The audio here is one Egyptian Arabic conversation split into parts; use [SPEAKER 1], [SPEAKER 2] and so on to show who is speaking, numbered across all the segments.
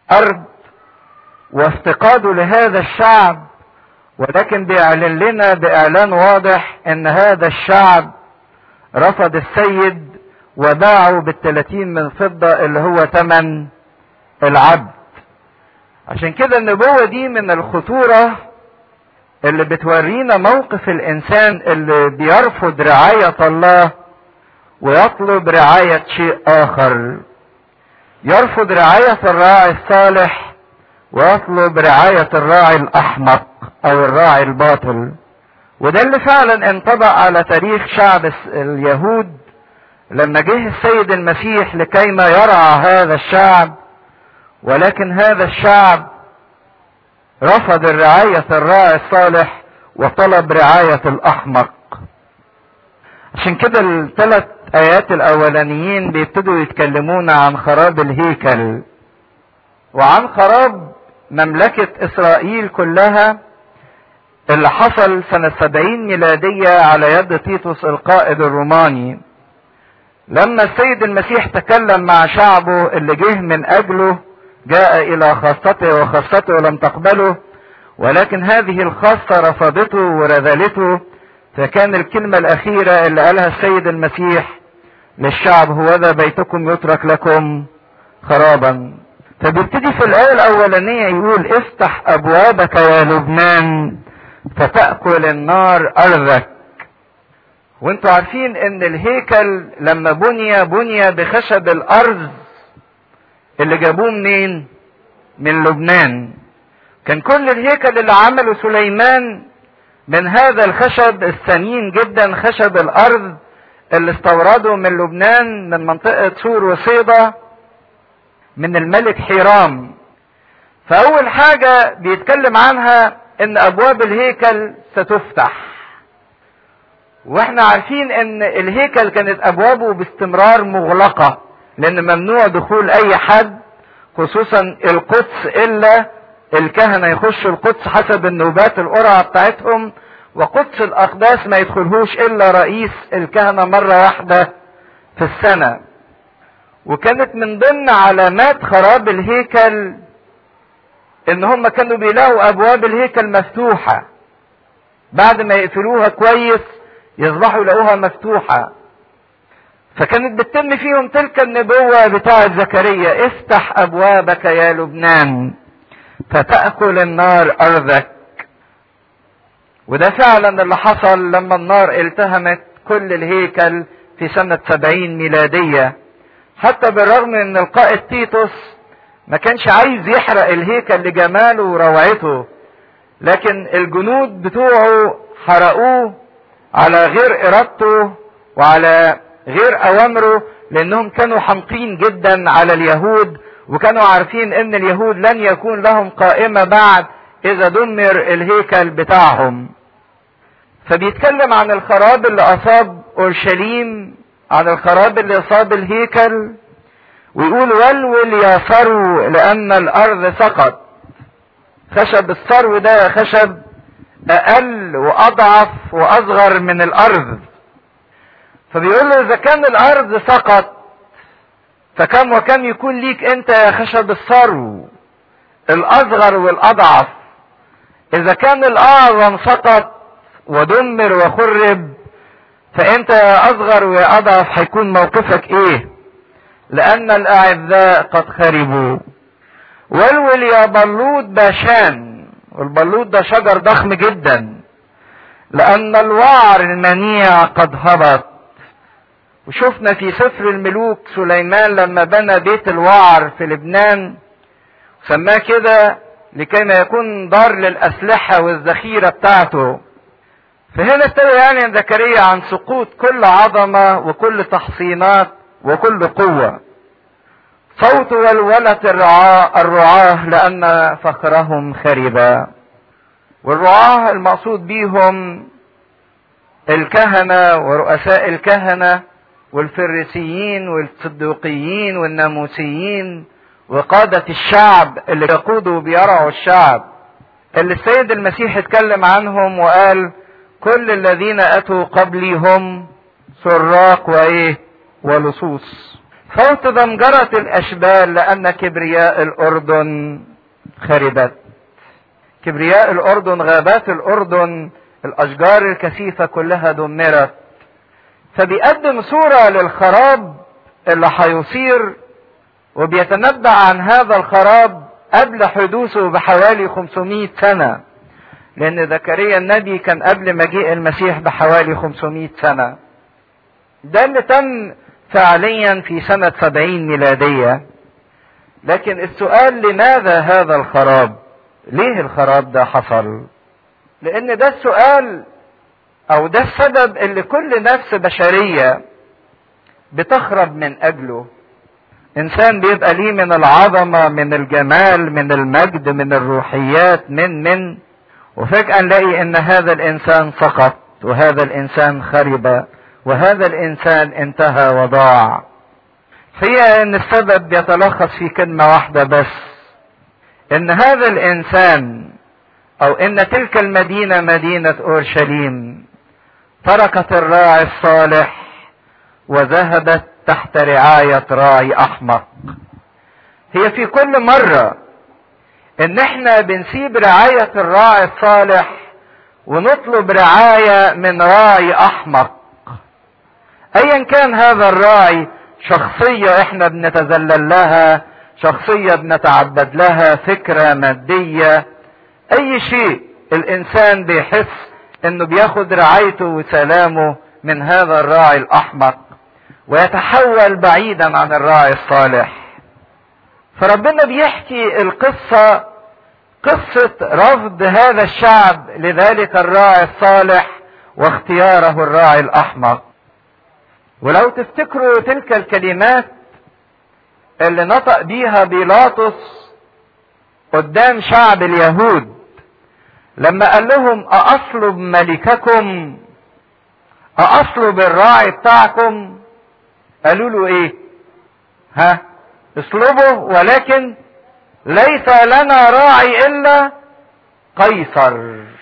[SPEAKER 1] ارض وافتقاده لهذا الشعب ولكن بيعلن لنا باعلان واضح ان هذا الشعب رفض السيد وباعه بالثلاثين من فضة اللي هو ثمن العبد عشان كده النبوة دي من الخطورة اللي بتورينا موقف الانسان اللي بيرفض رعاية الله ويطلب رعاية شيء اخر يرفض رعاية الراعي الصالح ويطلب رعاية الراعي الاحمق او الراعي الباطل وده اللي فعلا انطبق على تاريخ شعب اليهود لما جه السيد المسيح لكيما يرعى هذا الشعب ولكن هذا الشعب رفض الرعاية الراعي الصالح وطلب رعاية الأحمق عشان كده الثلاث آيات الأولانيين بيبتدوا يتكلمون عن خراب الهيكل وعن خراب مملكة إسرائيل كلها اللي حصل سنة سبعين ميلادية على يد تيتوس القائد الروماني لما السيد المسيح تكلم مع شعبه اللي جه من أجله جاء إلى خاصته وخاصته لم تقبله ولكن هذه الخاصة رفضته ورذلته فكان الكلمة الأخيرة اللي قالها السيد المسيح للشعب هو ذا بيتكم يترك لكم خرابا فبيبتدي في الآية الأولانية يقول افتح أبوابك يا لبنان فتأكل النار أرضك وانتوا عارفين ان الهيكل لما بني بني بخشب الارض اللي جابوه منين من لبنان كان كل الهيكل اللي عمله سليمان من هذا الخشب الثمين جدا خشب الارض اللي استورده من لبنان من منطقة سور وصيدا من الملك حيرام فاول حاجة بيتكلم عنها ان ابواب الهيكل ستفتح واحنا عارفين ان الهيكل كانت ابوابه باستمرار مغلقة لان ممنوع دخول اي حد خصوصا القدس الا الكهنة يخشوا القدس حسب النوبات القرعة بتاعتهم وقدس الاقداس ما يدخلهوش الا رئيس الكهنة مرة واحدة في السنة وكانت من ضمن علامات خراب الهيكل ان هم كانوا بيلاقوا ابواب الهيكل مفتوحة بعد ما يقفلوها كويس يصبحوا يلاقوها مفتوحة فكانت بتتم فيهم تلك النبوة بتاعة زكريا افتح ابوابك يا لبنان فتأكل النار ارضك وده فعلا اللي حصل لما النار التهمت كل الهيكل في سنة سبعين ميلادية حتى بالرغم ان القائد تيتوس ما كانش عايز يحرق الهيكل لجماله وروعته لكن الجنود بتوعه حرقوه على غير ارادته وعلى غير اوامره لانهم كانوا حمقين جدا على اليهود وكانوا عارفين ان اليهود لن يكون لهم قائمة بعد اذا دمر الهيكل بتاعهم فبيتكلم عن الخراب اللي اصاب اورشليم عن الخراب اللي اصاب الهيكل ويقول ولول يا ثرو لان الارض سقط خشب الثرو ده خشب اقل واضعف واصغر من الارض فبيقول له اذا كان الارض سقط فكم وكم يكون ليك انت يا خشب الثرو الاصغر والاضعف اذا كان الاعظم سقط ودمر وخرب فانت يا اصغر ويا اضعف هيكون موقفك ايه لان الاعزاء قد خربوا ولول يا بلوط باشان والبلوط ده شجر ضخم جدا لان الوعر المنيع قد هبط وشفنا في سفر الملوك سليمان لما بنى بيت الوعر في لبنان سماه كده لكي ما يكون دار للأسلحة والذخيرة بتاعته فهنا ابتدى يعني زكريا عن سقوط كل عظمة وكل تحصينات وكل قوة صوت ولولة الرعاة, الرعاة لأن فخرهم خربا والرعاة المقصود بيهم الكهنة ورؤساء الكهنة والفريسيين والصدوقيين والناموسيين وقادة الشعب اللي يقودوا بيرعوا الشعب اللي السيد المسيح اتكلم عنهم وقال كل الذين اتوا قبلي هم سراق وايه ولصوص صوت ضمجرة الأشبال لأن كبرياء الأردن خربت كبرياء الأردن غابات الأردن الأشجار الكثيفة كلها دمرت فبيقدم صورة للخراب اللي هيصير وبيتنبأ عن هذا الخراب قبل حدوثه بحوالي 500 سنة لأن زكريا النبي كان قبل مجيء المسيح بحوالي 500 سنة ده اللي تم فعليا في سنة 70 ميلادية لكن السؤال لماذا هذا الخراب ليه الخراب ده حصل لان ده السؤال او ده السبب اللي كل نفس بشرية بتخرب من اجله انسان بيبقى ليه من العظمة من الجمال من المجد من الروحيات من من وفجأة نلاقي ان هذا الانسان سقط وهذا الانسان خرب وهذا الانسان انتهى وضاع هي ان السبب بيتلخص في كلمة واحدة بس ان هذا الانسان او ان تلك المدينة مدينة اورشليم تركت الراعي الصالح وذهبت تحت رعاية راعي احمق هي في كل مرة ان احنا بنسيب رعاية الراعي الصالح ونطلب رعاية من راعي احمق ايا كان هذا الراعي شخصية احنا بنتذلل لها شخصية بنتعبد لها فكرة مادية اي شيء الانسان بيحس انه بياخد رعايته وسلامه من هذا الراعي الاحمق ويتحول بعيدا عن الراعي الصالح فربنا بيحكي القصة قصة رفض هذا الشعب لذلك الراعي الصالح واختياره الراعي الاحمق ولو تفتكروا تلك الكلمات اللي نطق بيها بيلاطس قدام شعب اليهود لما قال لهم أأصلب ملككم أأصلب الراعي بتاعكم قالوا له ايه ها اصلبه ولكن ليس لنا راعي الا قيصر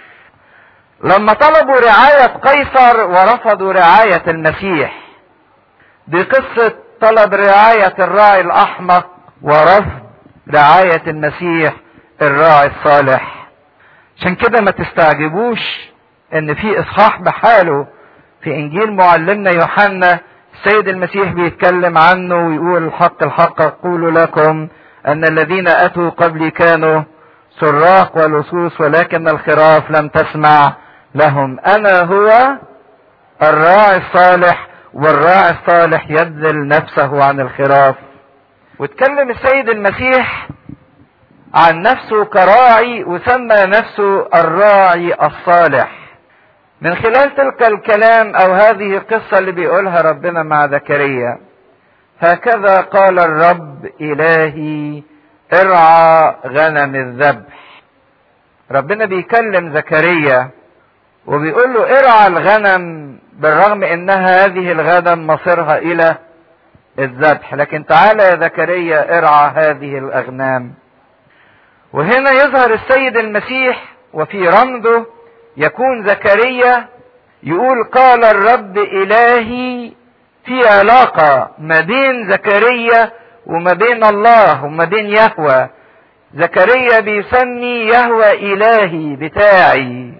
[SPEAKER 1] لما طلبوا رعاية قيصر ورفضوا رعاية المسيح دي قصة طلب رعاية الراعي الأحمق ورفض رعاية المسيح الراعي الصالح عشان كده ما تستعجبوش ان في اصحاح بحاله في انجيل معلمنا يوحنا السيد المسيح بيتكلم عنه ويقول الحق الحق اقول لكم ان الذين اتوا قبلي كانوا سراق ولصوص ولكن الخراف لم تسمع لهم انا هو الراعي الصالح والراعي الصالح يبذل نفسه عن الخراف واتكلم السيد المسيح عن نفسه كراعي وسمى نفسه الراعي الصالح من خلال تلك الكلام او هذه القصه اللي بيقولها ربنا مع زكريا هكذا قال الرب الهي ارعى غنم الذبح ربنا بيكلم زكريا وبيقول له ارعى الغنم بالرغم انها هذه الغنم مصيرها الى الذبح لكن تعالى يا زكريا ارعى هذه الاغنام وهنا يظهر السيد المسيح وفي رمزه يكون زكريا يقول قال الرب الهي في علاقة ما بين زكريا وما بين الله وما بين يهوى زكريا بيسمي يهوى الهي بتاعي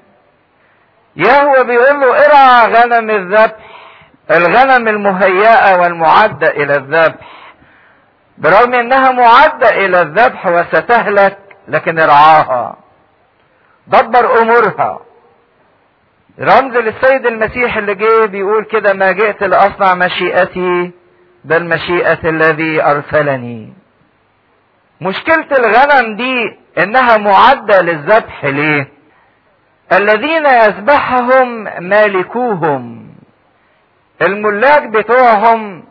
[SPEAKER 1] يهوى بيقول له ارعى غنم الذبح الغنم المهيئة والمعدة الى الذبح برغم انها معدة الى الذبح وستهلك لكن ارعاها دبر امورها رمز للسيد المسيح اللي جه بيقول كده ما جئت لاصنع مشيئتي بل مشيئة الذي ارسلني مشكلة الغنم دي انها معدة للذبح ليه الذين يذبحهم مالكوهم الملاك بتوعهم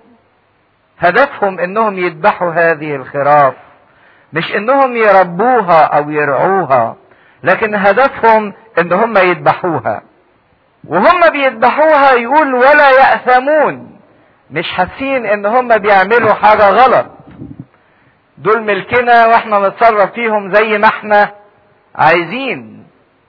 [SPEAKER 1] هدفهم انهم يذبحوا هذه الخراف مش انهم يربوها او يرعوها لكن هدفهم ان هم يذبحوها وهم بيذبحوها يقول ولا يأثمون مش حاسين ان هم بيعملوا حاجة غلط دول ملكنا واحنا نتصرف فيهم زي ما احنا عايزين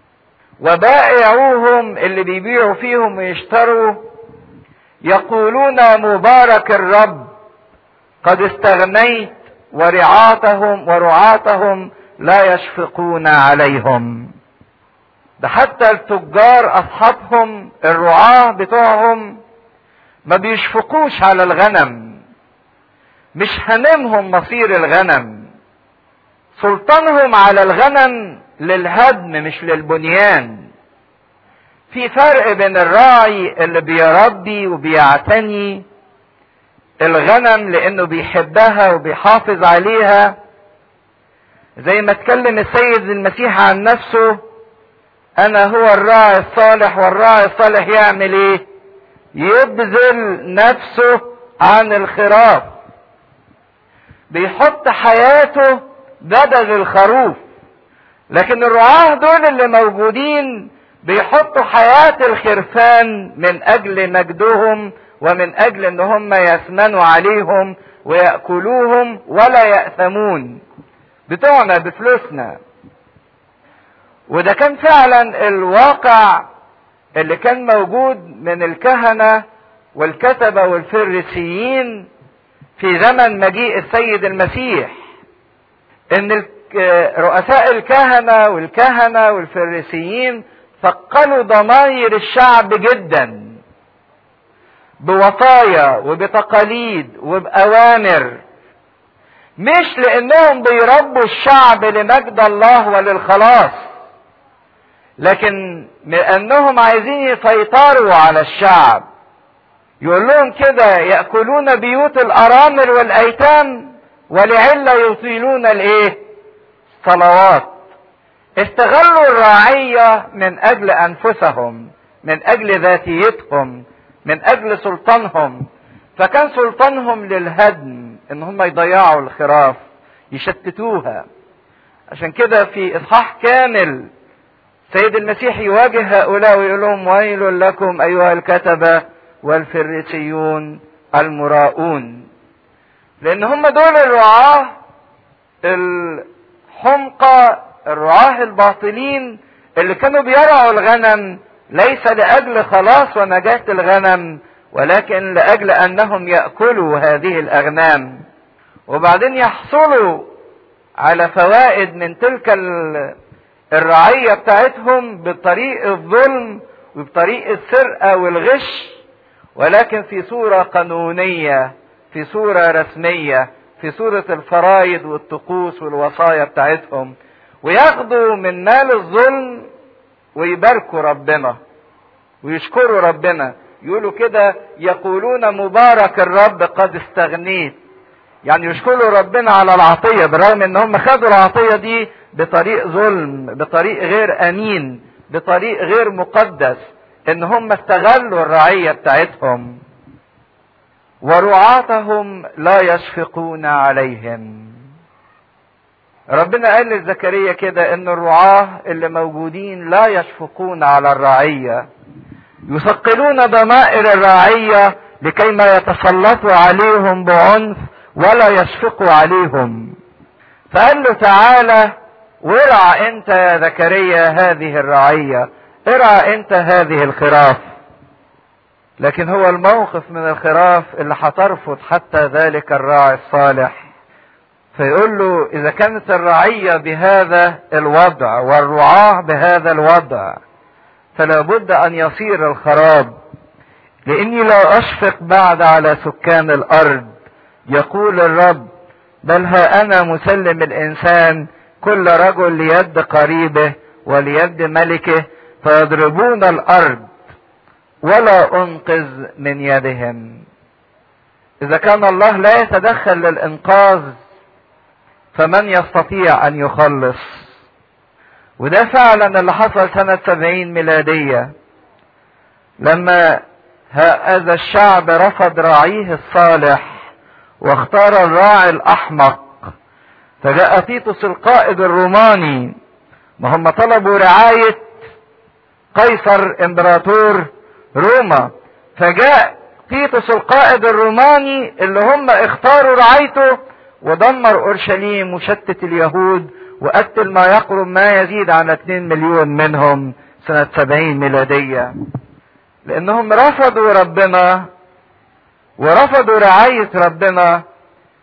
[SPEAKER 1] وبائعوهم اللي بيبيعوا فيهم ويشتروا يقولون مبارك الرب قد استغنيت ورعاتهم ورعاتهم لا يشفقون عليهم ده حتى التجار اصحابهم الرعاة بتوعهم ما بيشفقوش على الغنم مش هنمهم مصير الغنم سلطانهم على الغنم للهدم مش للبنيان في فرق بين الراعي اللي بيربي وبيعتني الغنم لانه بيحبها وبيحافظ عليها زي ما اتكلم السيد المسيح عن نفسه انا هو الراعي الصالح والراعي الصالح يعمل ايه يبذل نفسه عن الخراف بيحط حياته بدل الخروف لكن الرعاة دول اللي موجودين بيحطوا حياة الخرفان من اجل مجدهم ومن اجل ان هم يثمنوا عليهم ويأكلوهم ولا يأثمون بتوعنا بفلوسنا وده كان فعلا الواقع اللي كان موجود من الكهنة والكتبة والفريسيين في زمن مجيء السيد المسيح ان رؤساء الكهنة والكهنة والفريسيين ثقلوا ضماير الشعب جدا بوصايا وبتقاليد وبأوامر مش لانهم بيربوا الشعب لمجد الله وللخلاص لكن لانهم عايزين يسيطروا على الشعب يقول لهم كده ياكلون بيوت الارامل والايتام ولعله يطيلون الايه صلوات استغلوا الرعيه من اجل انفسهم من اجل ذاتيتهم من اجل سلطانهم فكان سلطانهم للهدم ان هم يضيعوا الخراف يشتتوها عشان كده في اصحاح كامل سيد المسيح يواجه هؤلاء ويقول لهم ويل لكم ايها الكتبه والفريسيون المراؤون لان هم دول الرعاه الحمقى الرعاه الباطلين اللي كانوا بيرعوا الغنم ليس لاجل خلاص ونجاه الغنم ولكن لاجل انهم ياكلوا هذه الاغنام وبعدين يحصلوا على فوائد من تلك الرعيه بتاعتهم بطريق الظلم وبطريق السرقه والغش ولكن في صوره قانونيه في صوره رسميه في صوره الفرايد والطقوس والوصايا بتاعتهم وياخدوا من مال الظلم ويباركوا ربنا ويشكروا ربنا يقولوا كده يقولون مبارك الرب قد استغنيت يعني يشكروا ربنا على العطيه بالرغم ان هم خدوا العطيه دي بطريق ظلم بطريق غير امين بطريق غير مقدس ان هم استغلوا الرعيه بتاعتهم ورعاتهم لا يشفقون عليهم ربنا قال لزكريا كده ان الرعاه اللي موجودين لا يشفقون على الرعيه يثقلون ضمائر الرعيه لكي ما يتسلطوا عليهم بعنف ولا يشفقوا عليهم فقال له تعالى وارعى انت يا زكريا هذه الرعيه ارعى انت هذه الخراف لكن هو الموقف من الخراف اللي هترفض حتى ذلك الراعي الصالح فيقول له اذا كانت الرعيه بهذا الوضع والرعاه بهذا الوضع فلا بد ان يصير الخراب لاني لا اشفق بعد على سكان الارض يقول الرب بل ها انا مسلم الانسان كل رجل ليد قريبه وليد ملكه فيضربون الارض ولا انقذ من يدهم اذا كان الله لا يتدخل للانقاذ فمن يستطيع ان يخلص وده فعلا اللي حصل سنة سبعين ميلادية لما هذا الشعب رفض راعيه الصالح واختار الراعي الاحمق فجاء تيتوس القائد الروماني ما هم طلبوا رعاية قيصر امبراطور روما فجاء تيتوس القائد الروماني اللي هم اختاروا رعايته ودمر اورشليم وشتت اليهود وقتل ما يقرب ما يزيد عن 2 مليون منهم سنة 70 ميلادية لانهم رفضوا ربنا ورفضوا رعاية ربنا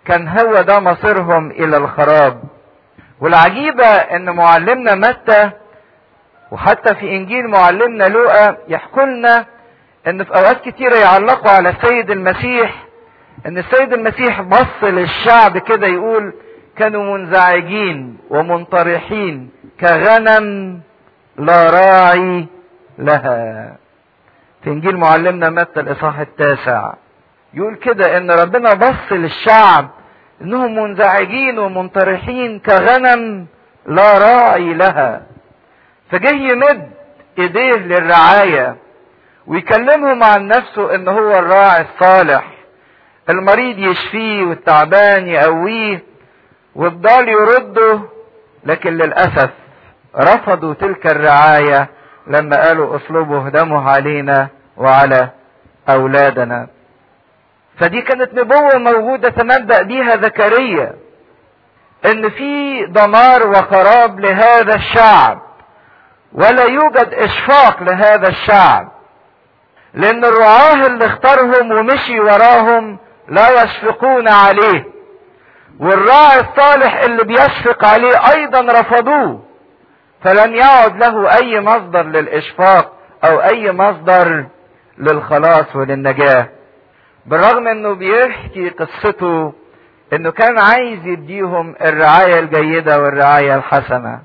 [SPEAKER 1] كان هو ده مصيرهم الى الخراب والعجيبة ان معلمنا متى وحتى في انجيل معلمنا لوقا يحكوا لنا ان في اوقات كتيرة يعلقوا على السيد المسيح ان السيد المسيح بص للشعب كده يقول كانوا منزعجين ومنطرحين كغنم لا راعي لها في انجيل معلمنا متى الاصحاح التاسع يقول كده ان ربنا بص للشعب انهم منزعجين ومنطرحين كغنم لا راعي لها فجه يمد ايديه للرعاية ويكلمهم عن نفسه ان هو الراعي الصالح المريض يشفيه والتعبان يقويه والضال يرده لكن للأسف رفضوا تلك الرعاية لما قالوا اصلبوا دمه علينا وعلى أولادنا فدي كانت نبوة موجودة تنبأ بيها زكريا ان في دمار وخراب لهذا الشعب ولا يوجد اشفاق لهذا الشعب لان الرعاه اللي اختارهم ومشي وراهم لا يشفقون عليه والراعي الصالح اللي بيشفق عليه ايضا رفضوه فلم يعد له اي مصدر للاشفاق او اي مصدر للخلاص وللنجاه بالرغم انه بيحكي قصته انه كان عايز يديهم الرعاية الجيدة والرعاية الحسنة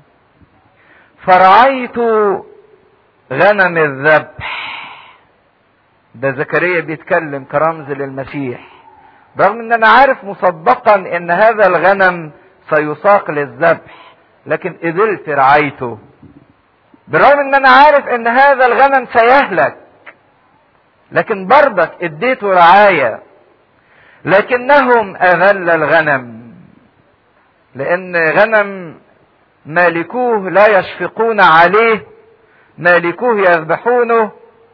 [SPEAKER 1] فرعيت غنم الذبح ده زكريا بيتكلم كرمز للمسيح برغم ان انا عارف مسبقا ان هذا الغنم سيساق للذبح لكن قبلت رعايته بالرغم ان انا عارف ان هذا الغنم سيهلك لكن برضك اديته رعاية لكنهم اذل الغنم لان غنم مالكوه لا يشفقون عليه مالكوه يذبحونه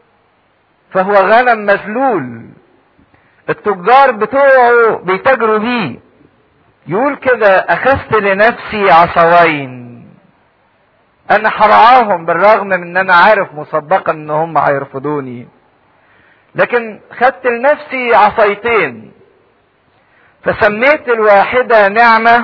[SPEAKER 1] فهو غنم مذلول التجار بتوعه بيتاجروا بيه يقول كده اخذت لنفسي عصوين انا هرعاهم بالرغم من ان انا عارف مسبقا ان هم هيرفضوني لكن خدت لنفسي عصايتين فسميت الواحدة نعمة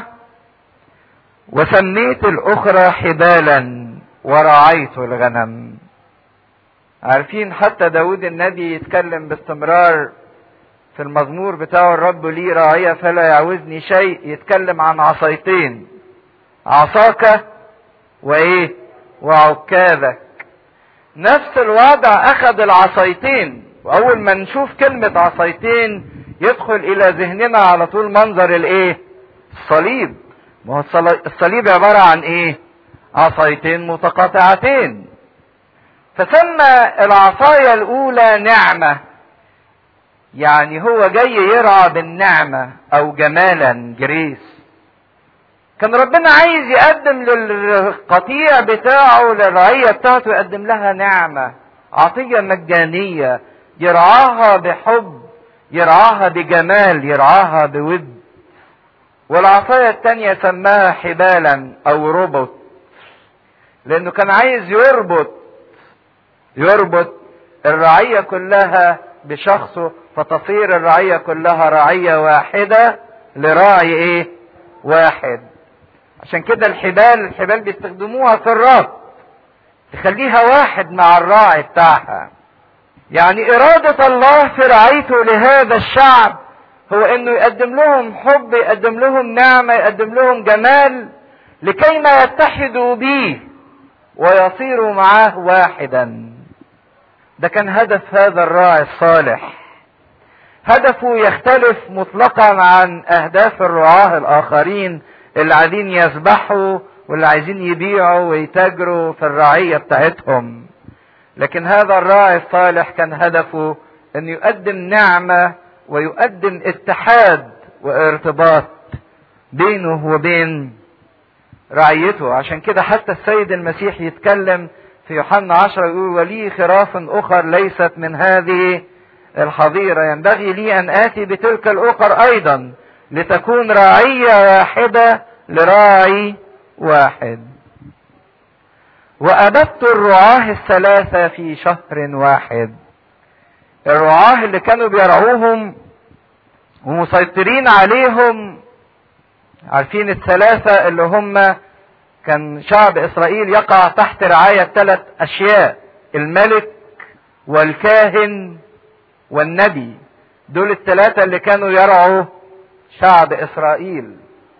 [SPEAKER 1] وسميت الأخرى حبالا ورعيت الغنم عارفين حتى داود النبي يتكلم باستمرار في المزمور بتاعه الرب لي راعية فلا يعوزني شيء يتكلم عن عصايتين عصاك وايه وعكاذك نفس الوضع اخذ العصايتين واول ما نشوف كلمة عصايتين يدخل الى ذهننا على طول منظر الايه الصليب ما هو الصليب عبارة عن ايه عصايتين متقاطعتين فسمى العصاية الاولى نعمة يعني هو جاي يرعى بالنعمة او جمالا جريس كان ربنا عايز يقدم للقطيع بتاعه للرعية بتاعته يقدم لها نعمة عطية مجانية يرعاها بحب يرعاها بجمال يرعاها بود والعصاية التانية سماها حبالا او ربط لانه كان عايز يربط يربط الرعية كلها بشخصه فتصير الرعية كلها رعية واحدة لراعي ايه واحد عشان كده الحبال الحبال بيستخدموها في الربط تخليها واحد مع الراعي بتاعها يعني إرادة الله في رعايته لهذا الشعب هو انه يقدم لهم حب يقدم لهم نعمة يقدم لهم جمال لكي ما يتحدوا به ويصيروا معاه واحدا ده كان هدف هذا الراعي الصالح هدفه يختلف مطلقا عن اهداف الرعاة الاخرين اللي عايزين يسبحوا واللي عايزين يبيعوا ويتاجروا في الرعية بتاعتهم لكن هذا الراعي الصالح كان هدفه ان يقدم نعمة ويقدم اتحاد وارتباط بينه وبين رعيته عشان كده حتى السيد المسيح يتكلم في يوحنا عشرة يقول ولي خراف اخر ليست من هذه الحظيرة ينبغي لي ان اتي بتلك الاخر ايضا لتكون راعية واحدة لراعي واحد وأبدت الرعاة الثلاثة في شهر واحد الرعاة اللي كانوا بيرعوهم ومسيطرين عليهم عارفين الثلاثة اللي هم كان شعب اسرائيل يقع تحت رعاية ثلاث اشياء الملك والكاهن والنبي دول الثلاثة اللي كانوا يرعوا شعب اسرائيل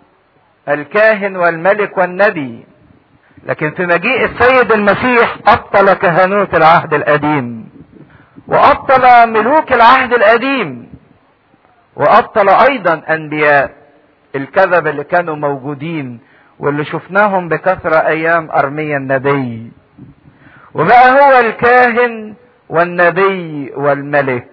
[SPEAKER 1] الكاهن والملك والنبي لكن في مجيء السيد المسيح ابطل كهنوت العهد القديم وابطل ملوك العهد القديم وابطل ايضا انبياء الكذب اللي كانوا موجودين واللي شفناهم بكثرة ايام ارميا النبي وبقى هو الكاهن والنبي والملك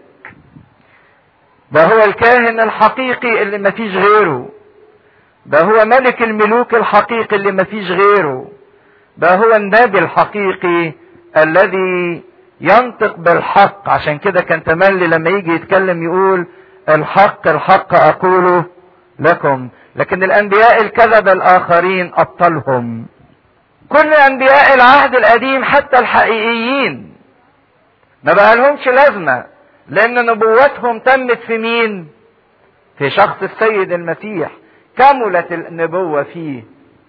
[SPEAKER 1] ده هو الكاهن الحقيقي اللي مفيش غيره ده هو ملك الملوك الحقيقي اللي مفيش غيره ده هو النبي الحقيقي الذي ينطق بالحق عشان كده كان تملي لما يجي يتكلم يقول الحق الحق اقوله لكم لكن الانبياء الكذب الاخرين ابطلهم كل انبياء العهد القديم حتى الحقيقيين ما بقى لهمش لازمة لان نبوتهم تمت في مين في شخص السيد المسيح كملت النبوة فيه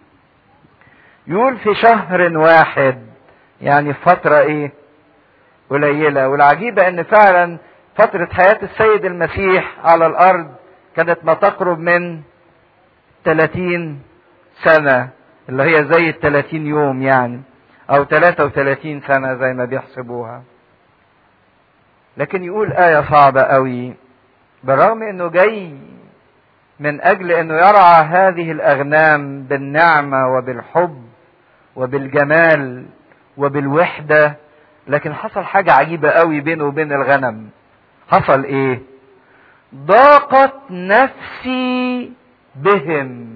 [SPEAKER 1] يقول في شهر واحد يعني فترة ايه قليلة والعجيبة ان فعلا فترة حياة السيد المسيح على الارض كانت ما تقرب من 30 سنة اللي هي زي ال 30 يوم يعني او 33 سنة زي ما بيحسبوها لكن يقول آية صعبة قوي بالرغم انه جاي من اجل انه يرعى هذه الاغنام بالنعمة وبالحب وبالجمال وبالوحدة لكن حصل حاجة عجيبة قوي بينه وبين الغنم حصل ايه ضاقت نفسي بهم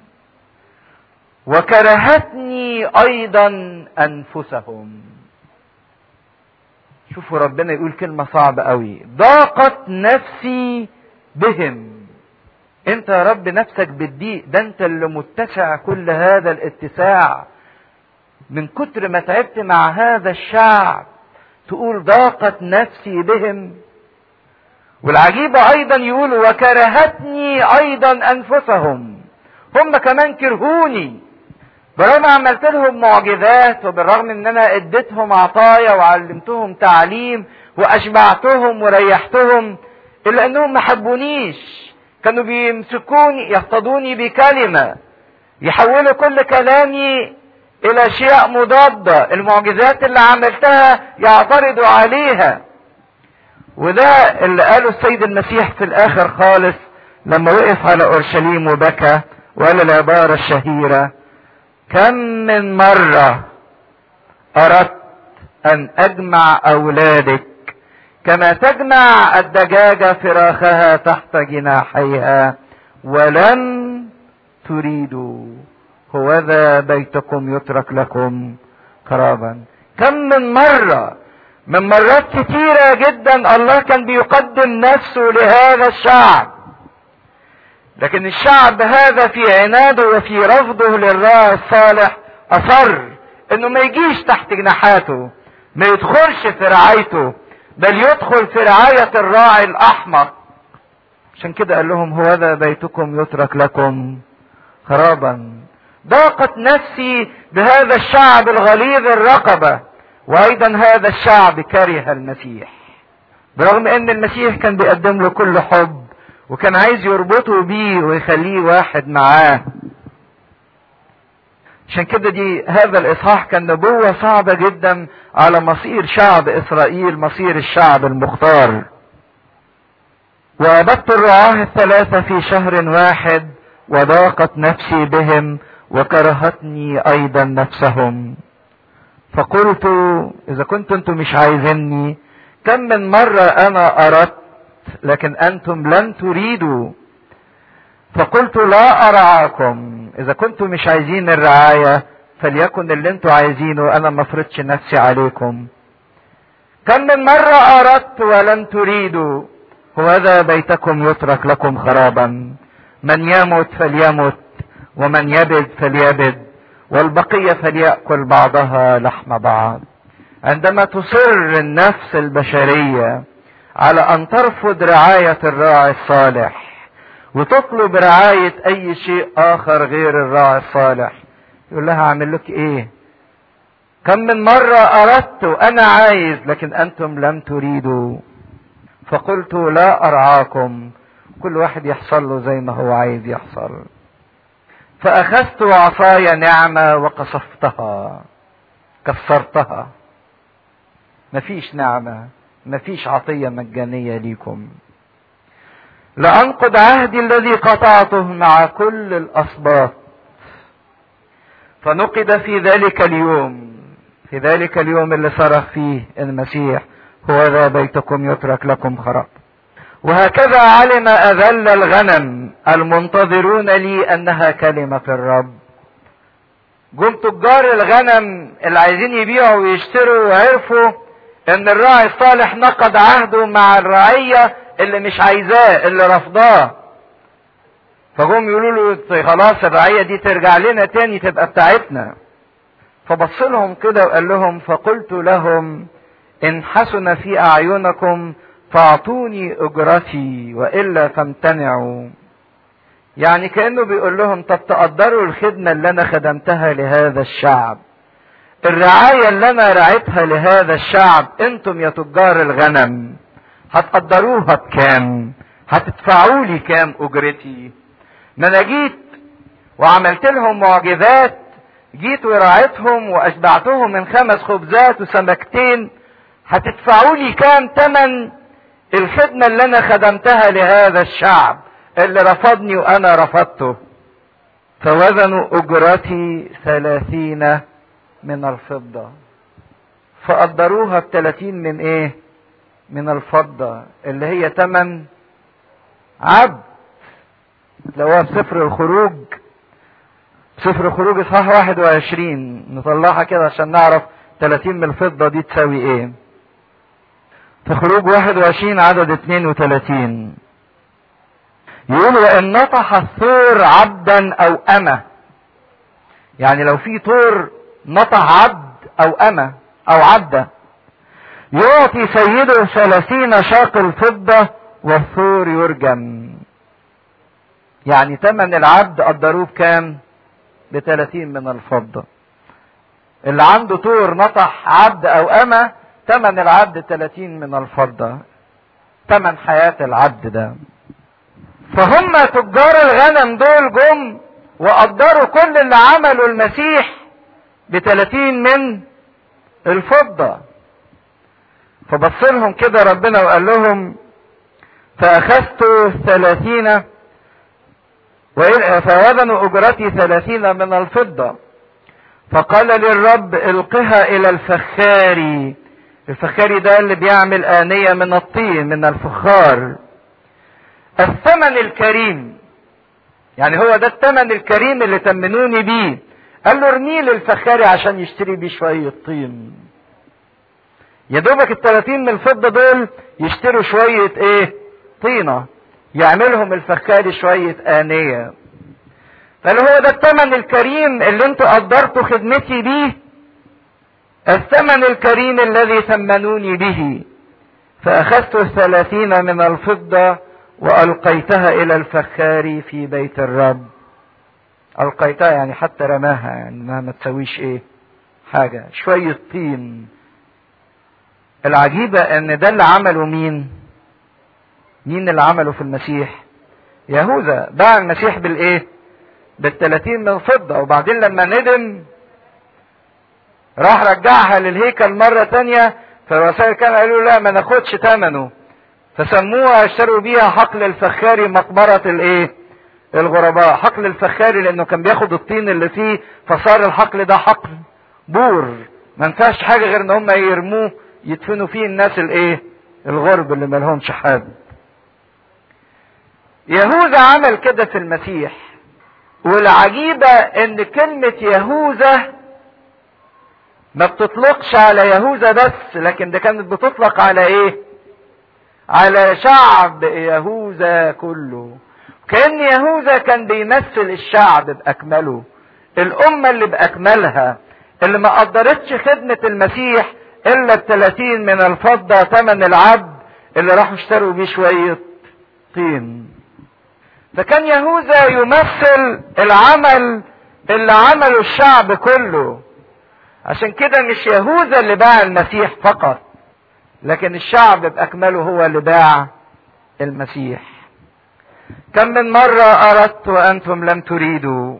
[SPEAKER 1] وكرهتني ايضا انفسهم شوفوا ربنا يقول كلمة صعبة قوي ضاقت نفسي بهم انت يا رب نفسك بتضيق ده انت اللي متسع كل هذا الاتساع من كتر ما تعبت مع هذا الشعب تقول ضاقت نفسي بهم والعجيبة ايضا يقول وكرهتني ايضا انفسهم هم كمان كرهوني برغم عملت لهم معجزات وبالرغم ان انا اديتهم عطايا وعلمتهم تعليم واشبعتهم وريحتهم الا انهم ما حبونيش كانوا بيمسكوني يصطادوني بكلمة يحولوا كل كلامي الى اشياء مضادة المعجزات اللي عملتها يعترضوا عليها وده اللي قاله السيد المسيح في الاخر خالص لما وقف على اورشليم وبكى وقال العبارة الشهيرة كم من مرة اردت ان اجمع اولادك كما تجمع الدجاجة فراخها تحت جناحيها ولم تريدوا هوذا بيتكم يترك لكم خرابا كم من مرة من مرات كتيرة جدا الله كان بيقدم نفسه لهذا الشعب لكن الشعب هذا في عناده وفي رفضه للراعي الصالح اصر انه ما يجيش تحت جناحاته ما يدخلش في رعايته بل يدخل في رعاية الراعي الاحمق عشان كده قال لهم هو ذا بيتكم يترك لكم خرابا ضاقت نفسي بهذا الشعب الغليظ الرقبة وايضا هذا الشعب كره المسيح برغم ان المسيح كان بيقدم له كل حب وكان عايز يربطه بيه ويخليه واحد معاه عشان كده دي هذا الاصحاح كان نبوة صعبة جدا على مصير شعب اسرائيل مصير الشعب المختار وابدت الرعاة الثلاثة في شهر واحد وضاقت نفسي بهم وكرهتني ايضا نفسهم فقلت اذا كنتم انتم مش عايزيني كم من مرة انا اردت لكن انتم لم تريدوا فقلت لا ارعاكم اذا كنتم مش عايزين الرعاية فليكن اللي انتم عايزينه انا ما افرضش نفسي عليكم كم من مرة اردت ولم تريدوا وهذا بيتكم يترك لكم خرابا من يمت فليمت ومن يبد فليبد والبقية فليأكل بعضها لحم بعض عندما تصر النفس البشرية على ان ترفض رعاية الراعي الصالح وتطلب رعاية اي شيء اخر غير الراعي الصالح يقول لها اعمل لك ايه كم من مرة اردت انا عايز لكن انتم لم تريدوا فقلت لا ارعاكم كل واحد يحصل له زي ما هو عايز يحصل فاخذت عصاي نعمة وقصفتها كسرتها مفيش نعمة مفيش عطية مجانية ليكم لأنقض عهدي الذي قطعته مع كل الأسباط فنقد في ذلك اليوم في ذلك اليوم اللي صرخ فيه المسيح هو ذا بيتكم يترك لكم خراب وهكذا علم أذل الغنم المنتظرون لي أنها كلمة الرب جم تجار الغنم اللي عايزين يبيعوا ويشتروا وعرفوا ان الراعي الصالح نقض عهده مع الرعية اللي مش عايزاه اللي رفضاه فجم يقولوا له خلاص الرعية دي ترجع لنا تاني تبقى بتاعتنا فبص لهم كده وقال لهم فقلت لهم ان حسن في اعينكم فاعطوني اجرتي والا فامتنعوا يعني كانه بيقول لهم طب تقدروا الخدمه اللي انا خدمتها لهذا الشعب الرعايه اللي انا رعيتها لهذا الشعب انتم يا تجار الغنم هتقدروها بكام هتدفعوا لي كام اجرتي ما انا جيت وعملت لهم معجزات جيت ورعيتهم واشبعتهم من خمس خبزات وسمكتين هتدفعوا لي كام تمن الخدمة اللي انا خدمتها لهذا الشعب اللي رفضني وانا رفضته فوزنوا اجرتي ثلاثين من الفضة فقدروها بثلاثين من ايه من الفضة اللي هي تمن عبد لو هو بسفر الخروج سفر الخروج اصحاح 21 نطلعها كده عشان نعرف 30 من الفضة دي تساوي ايه في خروج 21 عدد 32 يقول وان نطح الثور عبدا او امة يعني لو في طور نطح عبد او امة او عبدة يعطي سيده ثلاثين شاقل فضة والثور يرجم يعني تمن العبد قدروه بكام بثلاثين من الفضة اللي عنده طور نطح عبد او امة تمن العبد 30 من الفضة تمن حياة العبد ده فهم تجار الغنم دول جم وقدروا كل اللي عمله المسيح ب 30 من الفضة فبص لهم كده ربنا وقال لهم فأخذت ثلاثين فوزنوا أجرتي ثلاثين من الفضة فقال للرب القها إلى الفخاري الفخاري ده اللي بيعمل آنية من الطين من الفخار الثمن الكريم يعني هو ده الثمن الكريم اللي تمنوني بيه قال له ارميه للفخاري عشان يشتري بيه شوية طين يا دوبك التلاتين من الفضة دول يشتروا شوية ايه طينة يعملهم الفخاري شوية آنية قال هو ده الثمن الكريم اللي انتوا قدرتوا خدمتي بيه الثمن الكريم الذي ثمنوني به فأخذت الثلاثين من الفضة وألقيتها إلى الفخار في بيت الرب ألقيتها يعني حتى رماها يعني ما, ما تسويش إيه حاجة شوية طين العجيبة إن ده اللي عمله مين مين اللي عمله في المسيح يهوذا باع المسيح بالإيه بالثلاثين من فضة وبعدين لما ندم راح رجعها للهيكل مرة تانية فالوسائل كانوا قالوا لا ما ناخدش ثمنه فسموها اشتروا بيها حقل الفخاري مقبرة الايه الغرباء حقل الفخاري لانه كان بياخد الطين اللي فيه فصار الحقل ده حقل بور ما ينفعش حاجة غير ان هم يرموه يدفنوا فيه الناس الايه الغرب اللي مالهمش حد يهوذا عمل كده في المسيح والعجيبة ان كلمة يهوذا ما بتطلقش على يهوذا بس لكن ده كانت بتطلق على ايه على شعب يهوذا كله كان يهوذا كان بيمثل الشعب باكمله الامه اللي باكملها اللي ما قدرتش خدمه المسيح الا الثلاثين من الفضه ثمن العبد اللي راحوا اشتروا بيه شويه طين فكان يهوذا يمثل العمل اللي عمله الشعب كله عشان كده مش يهوذا اللي باع المسيح فقط لكن الشعب باكمله هو اللي باع المسيح كم من مرة أردت وأنتم لم تريدوا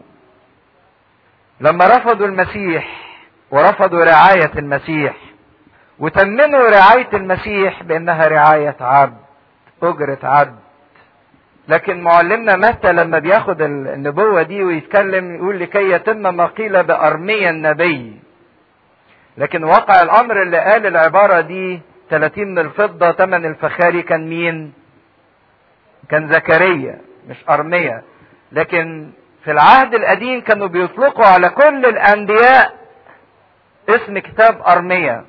[SPEAKER 1] لما رفضوا المسيح ورفضوا رعاية المسيح وتمنوا رعاية المسيح بأنها رعاية عبد أجرة عبد لكن معلمنا متى لما بياخد النبوة دي ويتكلم يقول لكي يتم ما قيل بأرميا النبي لكن واقع الأمر اللي قال العبارة دي 30 من الفضة تمن الفخاري كان مين؟ كان زكريا مش أرميا لكن في العهد القديم كانوا بيطلقوا على كل الأنبياء اسم كتاب أرميا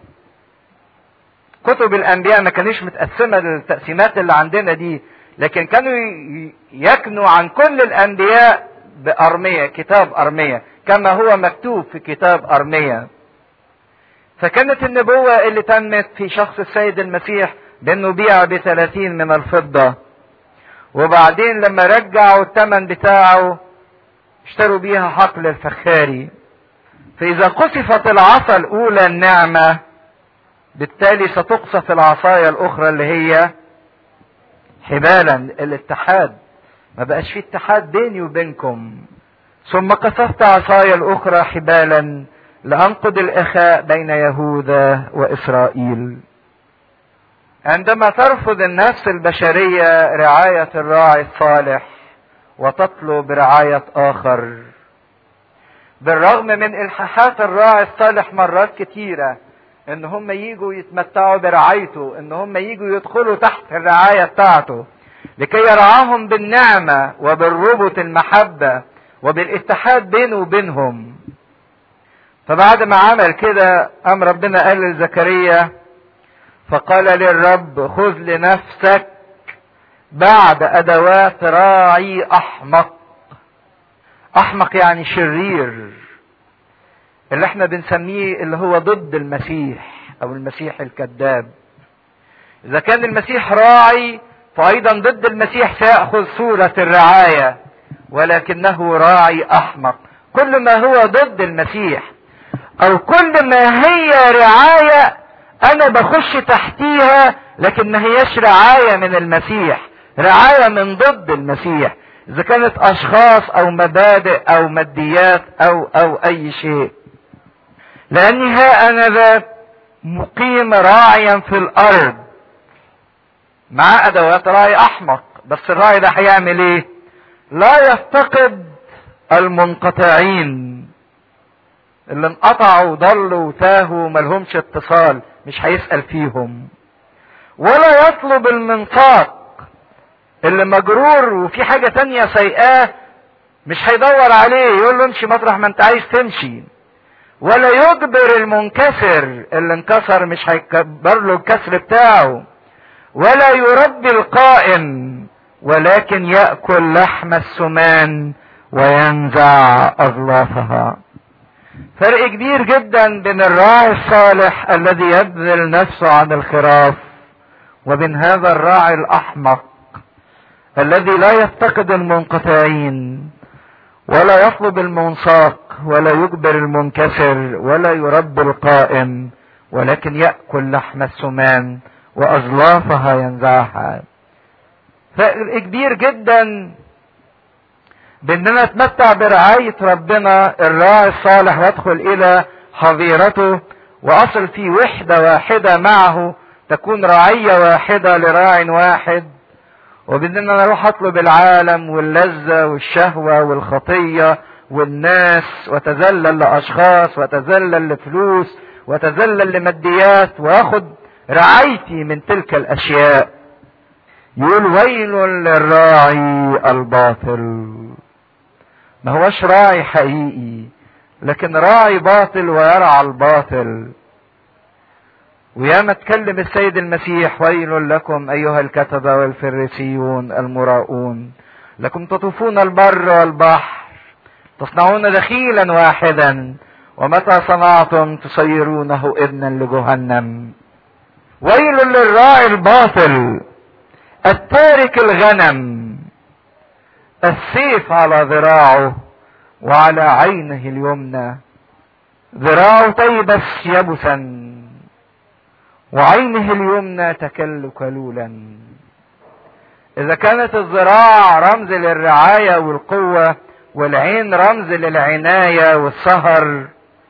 [SPEAKER 1] كتب الأنبياء ما كانش متقسمة للتقسيمات اللي عندنا دي لكن كانوا يكنوا عن كل الأنبياء بأرميا كتاب أرميا كما هو مكتوب في كتاب أرميا فكانت النبوة اللي تمت في شخص السيد المسيح بأنه بيع بثلاثين من الفضة وبعدين لما رجعوا الثمن بتاعه اشتروا بيها حقل الفخاري فإذا قصفت العصا الأولى النعمة بالتالي ستقصف العصاية الأخرى اللي هي حبالا الاتحاد ما بقاش في اتحاد بيني وبينكم ثم قصفت عصاي الأخرى حبالا لأنقض الإخاء بين يهوذا وإسرائيل عندما ترفض النفس البشرية رعاية الراعي الصالح وتطلب رعاية آخر بالرغم من إلحاحات الراعي الصالح مرات كتيرة إن هم يجوا يتمتعوا برعايته إن هم يجوا يدخلوا تحت الرعاية بتاعته لكي يرعاهم بالنعمة وبالربط المحبة وبالاتحاد بينه وبينهم فبعد ما عمل كده قام ربنا قال لزكريا فقال للرب خذ لنفسك بعد ادوات راعي احمق احمق يعني شرير اللي احنا بنسميه اللي هو ضد المسيح او المسيح الكذاب اذا كان المسيح راعي فايضا ضد المسيح سيأخذ صورة الرعاية ولكنه راعي احمق كل ما هو ضد المسيح او كل ما هي رعاية انا بخش تحتيها لكن ما هياش رعاية من المسيح رعاية من ضد المسيح اذا كانت اشخاص او مبادئ او ماديات او او اي شيء لاني ها انا ذا مقيم راعيا في الارض مع ادوات راعي احمق بس الراعي ده هيعمل ايه لا يفتقد المنقطعين اللي انقطعوا وضلوا وتاهوا ملهمش اتصال مش هيسأل فيهم ولا يطلب المنطاق اللي مجرور وفي حاجة تانية سيئاه مش هيدور عليه يقول له امشي مطرح ما انت عايز تمشي ولا يجبر المنكسر اللي انكسر مش هيكبر له الكسر بتاعه ولا يربي القائم ولكن يأكل لحم السمان وينزع أظلافها فرق كبير جدا بين الراعي الصالح الذي يبذل نفسه عن الخراف وبين هذا الراعي الأحمق الذي لا يفتقد المنقطعين ولا يطلب المنساق ولا يجبر المنكسر ولا يربي القائم ولكن يأكل لحم السمان وأظلافها ينزعها فرق كبير جدا باننا نتمتع برعاية ربنا الراعي الصالح وادخل الى حظيرته واصل في وحدة واحدة معه تكون رعية واحدة لراع واحد وباننا نروح اطلب العالم واللذة والشهوة والخطية والناس وتذلل لاشخاص وتذلل لفلوس وتذلل لماديات واخد رعايتي من تلك الاشياء يقول ويل للراعي الباطل ما هوش راعي حقيقي لكن راعي باطل ويرعى الباطل وياما اتكلم السيد المسيح ويل لكم ايها الكتبه والفريسيون المراؤون لكم تطوفون البر والبحر تصنعون دخيلا واحدا ومتى صنعتم تصيرونه ابنا لجهنم ويل للراعي الباطل التارك الغنم السيف على ذراعه وعلى عينه اليمنى ذراعه تيبس يبسا وعينه اليمنى تكل كلولا اذا كانت الذراع رمز للرعاية والقوة والعين رمز للعناية والسهر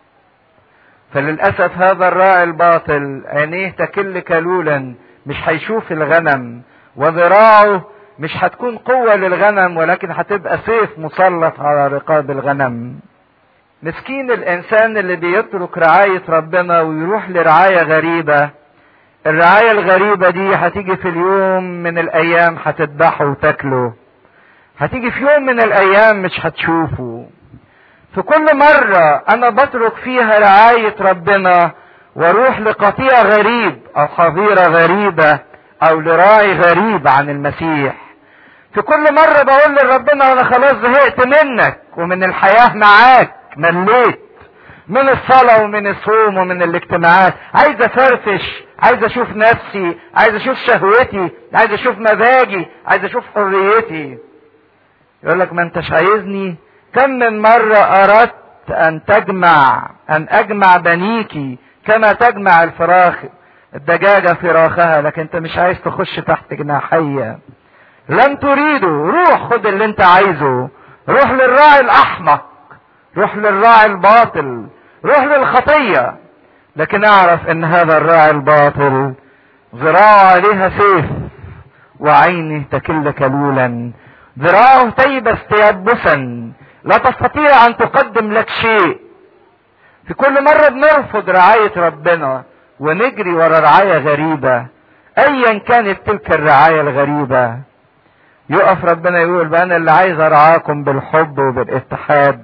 [SPEAKER 1] فللأسف هذا الراعي الباطل عينيه تكل كلولا مش هيشوف الغنم وذراعه مش هتكون قوة للغنم ولكن هتبقى سيف مسلط على رقاب الغنم مسكين الإنسان اللي بيترك رعاية ربنا ويروح لرعاية غريبة الرعاية الغريبة دي هتيجي في اليوم من الأيام هتذبحه وتاكله هتيجي في يوم من الأيام مش هتشوفه في كل مرة أنا بترك فيها رعاية ربنا واروح لقطيع غريب أو حظيرة غريبة أو لراعي غريب عن المسيح في كل مرة بقول لربنا أنا خلاص زهقت منك ومن الحياة معاك مليت من الصلاة ومن الصوم ومن الاجتماعات عايز افرفش عايز اشوف نفسي عايز اشوف شهوتي عايز اشوف مزاجي عايز اشوف حريتي يقول لك ما انتش عايزني كم من مرة اردت ان تجمع ان اجمع بنيكي كما تجمع الفراخ الدجاجة فراخها لكن انت مش عايز تخش تحت جناحية لن تريدوا روح خد اللي انت عايزه روح للراعي الاحمق روح للراعي الباطل روح للخطية لكن اعرف ان هذا الراعي الباطل ذراعه عليها سيف وعينه تكل كلولا ذراعه تيبس تيبسا لا تستطيع ان تقدم لك شيء في كل مرة بنرفض رعاية ربنا ونجري ورا رعاية غريبة ايا كانت تلك الرعاية الغريبة يقف ربنا يقول بقى انا اللي عايز ارعاكم بالحب وبالاتحاد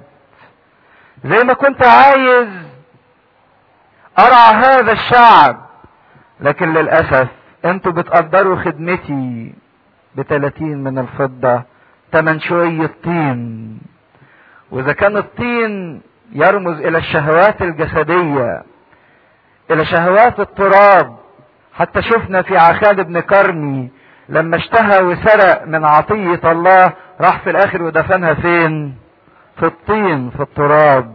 [SPEAKER 1] زي ما كنت عايز ارعى هذا الشعب لكن للاسف انتوا بتقدروا خدمتي بتلاتين من الفضة تمن شوية طين واذا كان الطين يرمز الى الشهوات الجسدية الى شهوات التراب حتى شفنا في عخاد بن كرمي لما اشتهى وسرق من عطية الله راح في الاخر ودفنها فين في الطين في التراب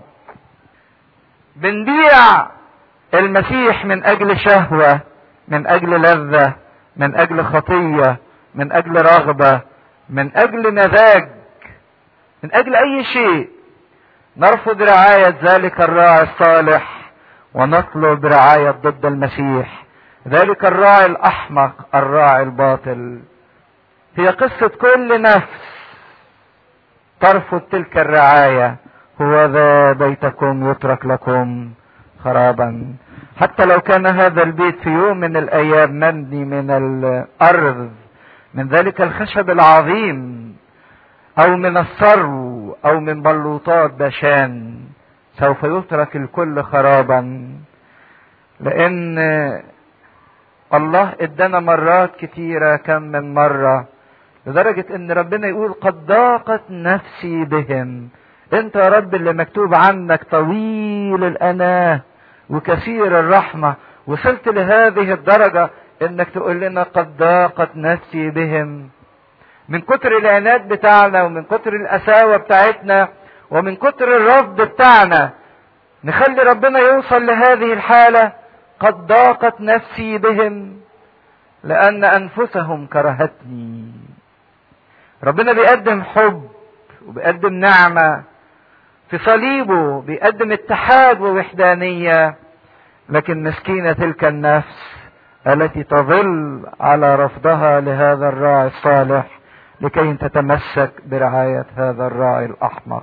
[SPEAKER 1] بنبيع المسيح من اجل شهوة من اجل لذة من اجل خطية من اجل رغبة من اجل مزاج من اجل اي شيء نرفض رعاية ذلك الراعي الصالح ونطلب رعاية ضد المسيح ذلك الراعي الاحمق الراعي الباطل هي قصة كل نفس ترفض تلك الرعاية هو ذا بيتكم يترك لكم خرابا حتى لو كان هذا البيت في يوم من الايام مبني من الارض من ذلك الخشب العظيم او من الثرو او من بلوطات بشان سوف يترك الكل خرابا لان الله ادانا مرات كتيرة كم من مرة لدرجة ان ربنا يقول قد ضاقت نفسي بهم انت يا رب اللي مكتوب عنك طويل الاناه وكثير الرحمة وصلت لهذه الدرجة انك تقول لنا قد ضاقت نفسي بهم من كتر العناد بتاعنا ومن كتر القساوة بتاعتنا ومن كتر الرفض بتاعنا نخلي ربنا يوصل لهذه الحالة قد ضاقت نفسي بهم لأن أنفسهم كرهتني ربنا بيقدم حب وبيقدم نعمة في صليبه بيقدم اتحاد ووحدانية لكن مسكينة تلك النفس التي تظل على رفضها لهذا الراعي الصالح لكي تتمسك برعاية هذا الراعي الأحمق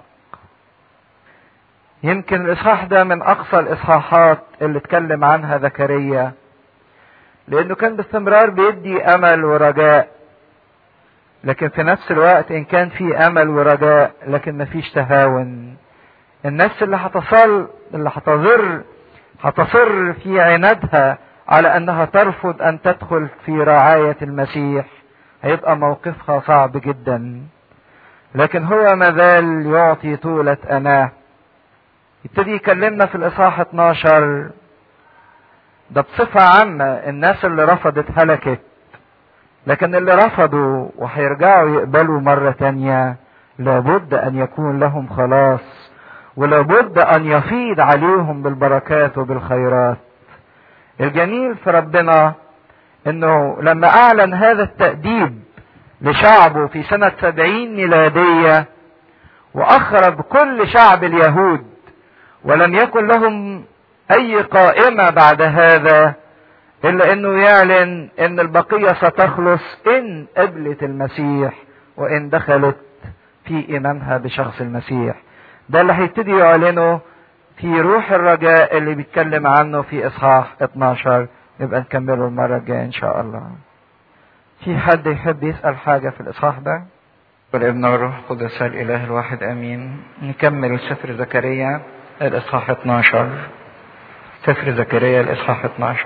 [SPEAKER 1] يمكن الإصحاح ده من أقصى الإصحاحات اللي اتكلم عنها زكريا لأنه كان باستمرار بيدي أمل ورجاء لكن في نفس الوقت إن كان في أمل ورجاء لكن مفيش تهاون النفس اللي هتصل اللي هتضر هتصر في عنادها على انها ترفض ان تدخل في رعاية المسيح هيبقى موقفها صعب جدا لكن هو مازال يعطي طولة اناه يبتدي يكلمنا في الاصحاح 12 ده بصفة عامة الناس اللي رفضت هلكت لكن اللي رفضوا وهيرجعوا يقبلوا مرة تانية لابد ان يكون لهم خلاص ولابد ان يفيض عليهم بالبركات وبالخيرات الجميل في ربنا انه لما اعلن هذا التأديب لشعبه في سنة سبعين ميلادية واخرج كل شعب اليهود ولم يكن لهم اي قائمة بعد هذا الا انه يعلن ان البقية ستخلص ان قبلت المسيح وان دخلت في ايمانها بشخص المسيح ده اللي هيبتدي يعلنه في روح الرجاء اللي بيتكلم عنه في اصحاح 12 نبقى نكمله المرة الجاية ان شاء الله في حد يحب يسأل حاجة في الاصحاح ده والابن والروح القدس الاله الواحد امين نكمل سفر زكريا الاصحاح 12 سفر زكريا الاصحاح 12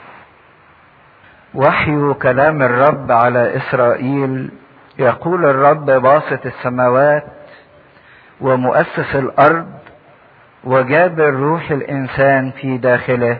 [SPEAKER 1] وحي كلام الرب على اسرائيل يقول الرب باسط السماوات ومؤسس الارض وجابر روح الانسان في داخله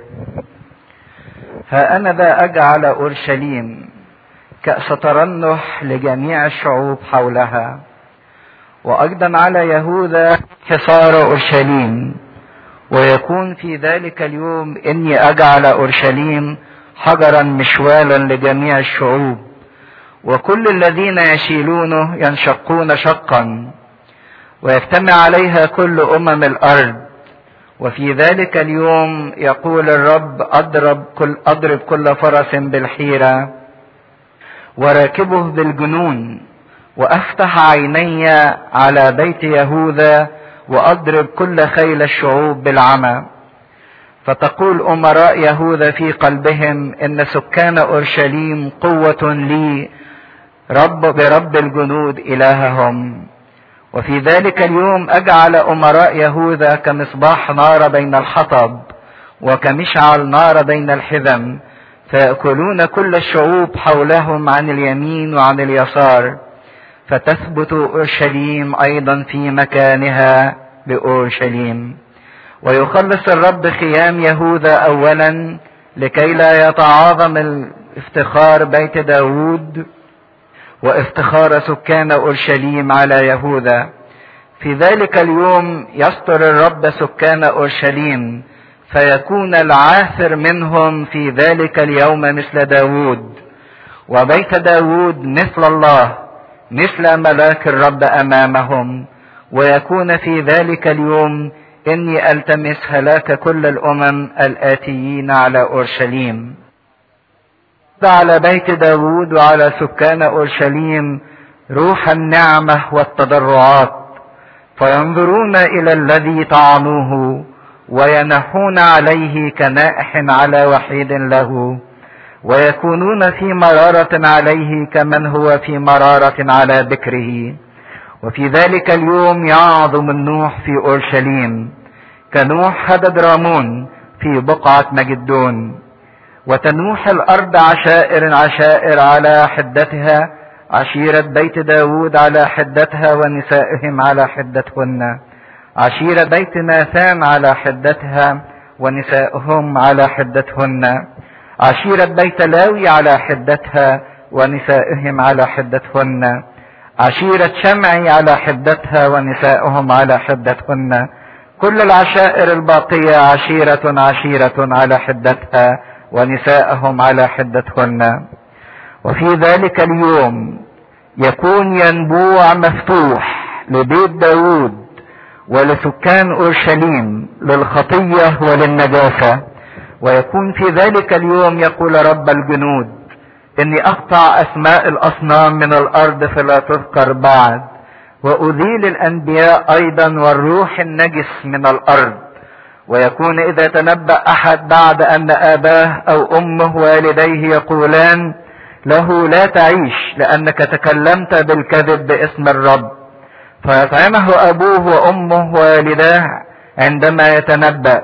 [SPEAKER 1] ها انا ذا اجعل اورشليم كاس ترنح لجميع الشعوب حولها وايضا على يهوذا حصار اورشليم ويكون في ذلك اليوم اني اجعل اورشليم حجرا مشوالا لجميع الشعوب وكل الذين يشيلونه ينشقون شقا ويجتمع عليها كل امم الارض وفي ذلك اليوم يقول الرب اضرب كل اضرب كل فرس بالحيره وراكبه بالجنون وافتح عيني على بيت يهوذا واضرب كل خيل الشعوب بالعمى فتقول امراء يهوذا في قلبهم ان سكان اورشليم قوه لي رب برب الجنود الههم وفي ذلك اليوم اجعل امراء يهوذا كمصباح نار بين الحطب وكمشعل نار بين الحزم فيأكلون كل الشعوب حولهم عن اليمين وعن اليسار فتثبت اورشليم ايضا في مكانها باورشليم ويخلص الرب خيام يهوذا اولا لكي لا يتعاظم الافتخار بيت داود وافتخار سكان اورشليم على يهوذا في ذلك اليوم يستر الرب سكان اورشليم فيكون العاثر منهم في ذلك اليوم مثل داود وبيت داود مثل الله مثل ملاك الرب امامهم ويكون في ذلك اليوم اني التمس هلاك كل الامم الاتيين على اورشليم على بيت داود وعلى سكان اورشليم روح النعمه والتضرعات فينظرون الى الذي طعنوه وينحون عليه كنائح على وحيد له ويكونون في مرارة عليه كمن هو في مرارة على بكره وفي ذلك اليوم يعظم النوح في اورشليم كنوح هدد رامون في بقعة مجدون وتنوح الارض عشائر عشائر على حدتها عشيرة بيت داود على حدتها ونسائهم على حدتهن عشيرة بيت ناثان على حدتها ونسائهم على حدتهن عشيرة بيت لاوي على حدتها ونسائهم على حدتهن عشيرة شمعي على حدتها ونسائهم على حدتهن كل العشائر الباقية عشيرة عشيرة على حدتها ونساءهم على حدتهن وفي ذلك اليوم يكون ينبوع مفتوح لبيت داود ولسكان اورشليم للخطيه وللنجاسه ويكون في ذلك اليوم يقول رب الجنود اني اقطع اسماء الاصنام من الارض فلا تذكر بعد وازيل الانبياء ايضا والروح النجس من الارض ويكون اذا تنبأ احد بعد ان اباه او امه والديه يقولان له لا تعيش لانك تكلمت بالكذب باسم الرب فيطعمه ابوه وامه ووالداه عندما يتنبأ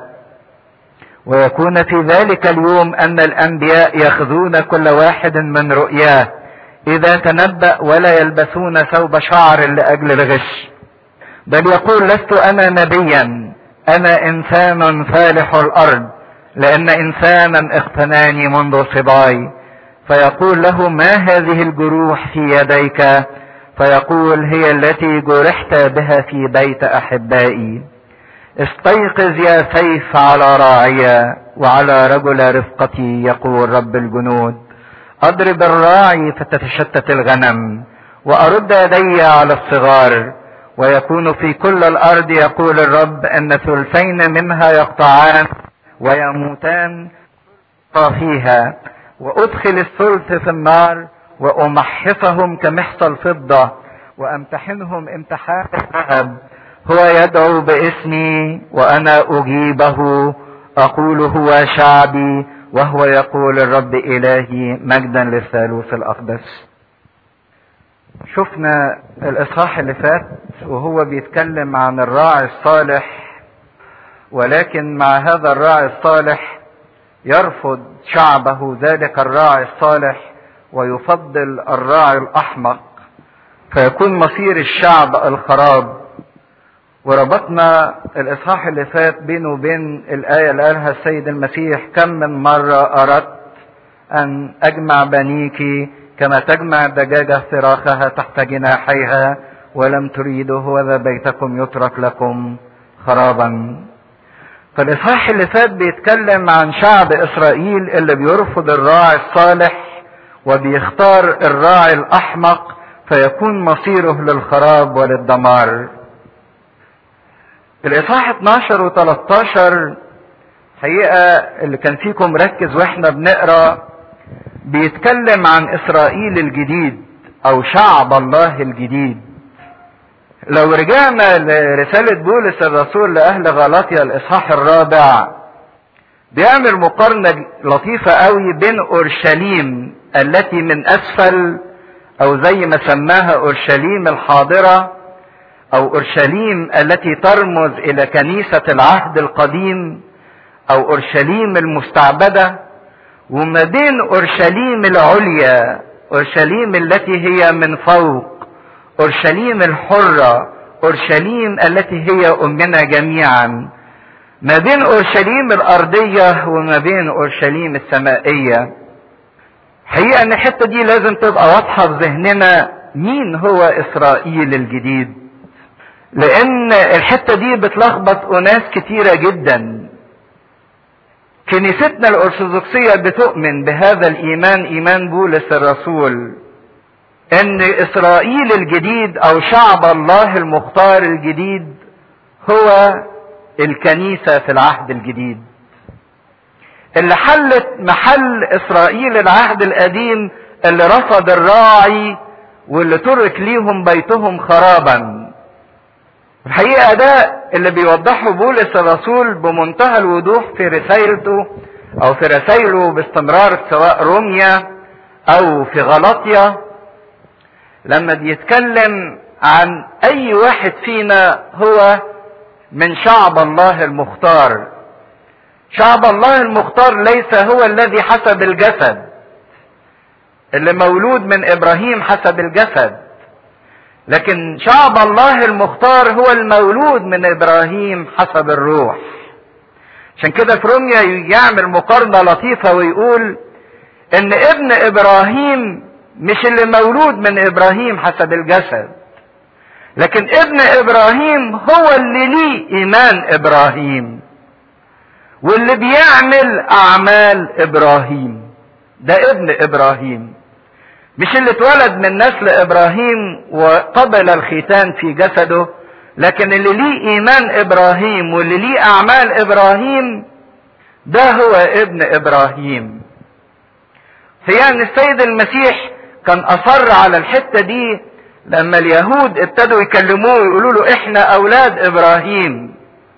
[SPEAKER 1] ويكون في ذلك اليوم ان الانبياء ياخذون كل واحد من رؤياه اذا تنبأ ولا يلبسون ثوب شعر لاجل الغش بل يقول لست انا نبيا انا انسان فالح الارض لان انسانا اختناني منذ صباي فيقول له ما هذه الجروح في يديك فيقول هي التي جرحت بها في بيت احبائي استيقظ يا سيف على راعية وعلى رجل رفقتي يقول رب الجنود اضرب الراعي فتتشتت الغنم وارد يدي على الصغار ويكون في كل الارض يقول الرب ان ثلثين منها يقطعان ويموتان فيها وادخل الثلث في النار وامحصهم كمحصى الفضة وامتحنهم امتحان الذهب هو يدعو باسمي وانا اجيبه اقول هو شعبي وهو يقول الرب الهي مجدا للثالوث الاقدس شفنا الاصحاح اللي فات وهو بيتكلم عن الراعي الصالح ولكن مع هذا الراعي الصالح يرفض شعبه ذلك الراعي الصالح ويفضل الراعي الاحمق فيكون مصير الشعب الخراب وربطنا الاصحاح اللي فات بينه وبين الايه اللي قالها السيد المسيح كم من مره اردت ان اجمع بنيك كما تجمع الدجاجه فراخها تحت جناحيها ولم تريدوا وذا بيتكم يترك لكم خرابا فالاصحاح اللي فات بيتكلم عن شعب اسرائيل اللي بيرفض الراعي الصالح وبيختار الراعي الاحمق فيكون مصيره للخراب وللدمار الاصحاح 12 و 13 حقيقة اللي كان فيكم مركز واحنا بنقرا بيتكلم عن اسرائيل الجديد او شعب الله الجديد لو رجعنا لرسالة بولس الرسول لأهل غلاطيا الإصحاح الرابع بيعمل مقارنة لطيفة قوي بين أورشليم التي من أسفل أو زي ما سماها أورشليم الحاضرة أو أورشليم التي ترمز إلى كنيسة العهد القديم أو أورشليم المستعبدة وما بين أورشليم العليا أورشليم التي هي من فوق اورشليم الحرة اورشليم التي هي امنا جميعا ما بين اورشليم الارضية وما بين اورشليم السمائية حقيقة ان الحتة دي لازم تبقى واضحة في ذهننا مين هو اسرائيل الجديد لان الحتة دي بتلخبط اناس كتيرة جدا كنيستنا الارثوذكسية بتؤمن بهذا الايمان ايمان بولس الرسول ان اسرائيل الجديد او شعب الله المختار الجديد هو الكنيسة في العهد الجديد اللي حلت محل اسرائيل العهد القديم اللي رفض الراعي واللي ترك ليهم بيتهم خرابا الحقيقة ده اللي بيوضحه بولس الرسول بمنتهى الوضوح في رسالته او في رسائله باستمرار سواء روميا او في غلطيا لما بيتكلم عن اي واحد فينا هو من شعب الله المختار شعب الله المختار ليس هو الذي حسب الجسد اللي مولود من ابراهيم حسب الجسد لكن شعب الله المختار هو المولود من ابراهيم حسب الروح عشان كده في روميا يعمل مقارنه لطيفه ويقول ان ابن ابراهيم مش اللي مولود من ابراهيم حسب الجسد لكن ابن ابراهيم هو اللي ليه ايمان ابراهيم واللي بيعمل اعمال ابراهيم ده ابن ابراهيم مش اللي اتولد من نسل ابراهيم وقبل الختان في جسده لكن اللي ليه ايمان ابراهيم واللي ليه اعمال ابراهيم ده هو ابن ابراهيم هي ان السيد المسيح كان اصر على الحتة دي لما اليهود ابتدوا يكلموه ويقولوا له احنا اولاد ابراهيم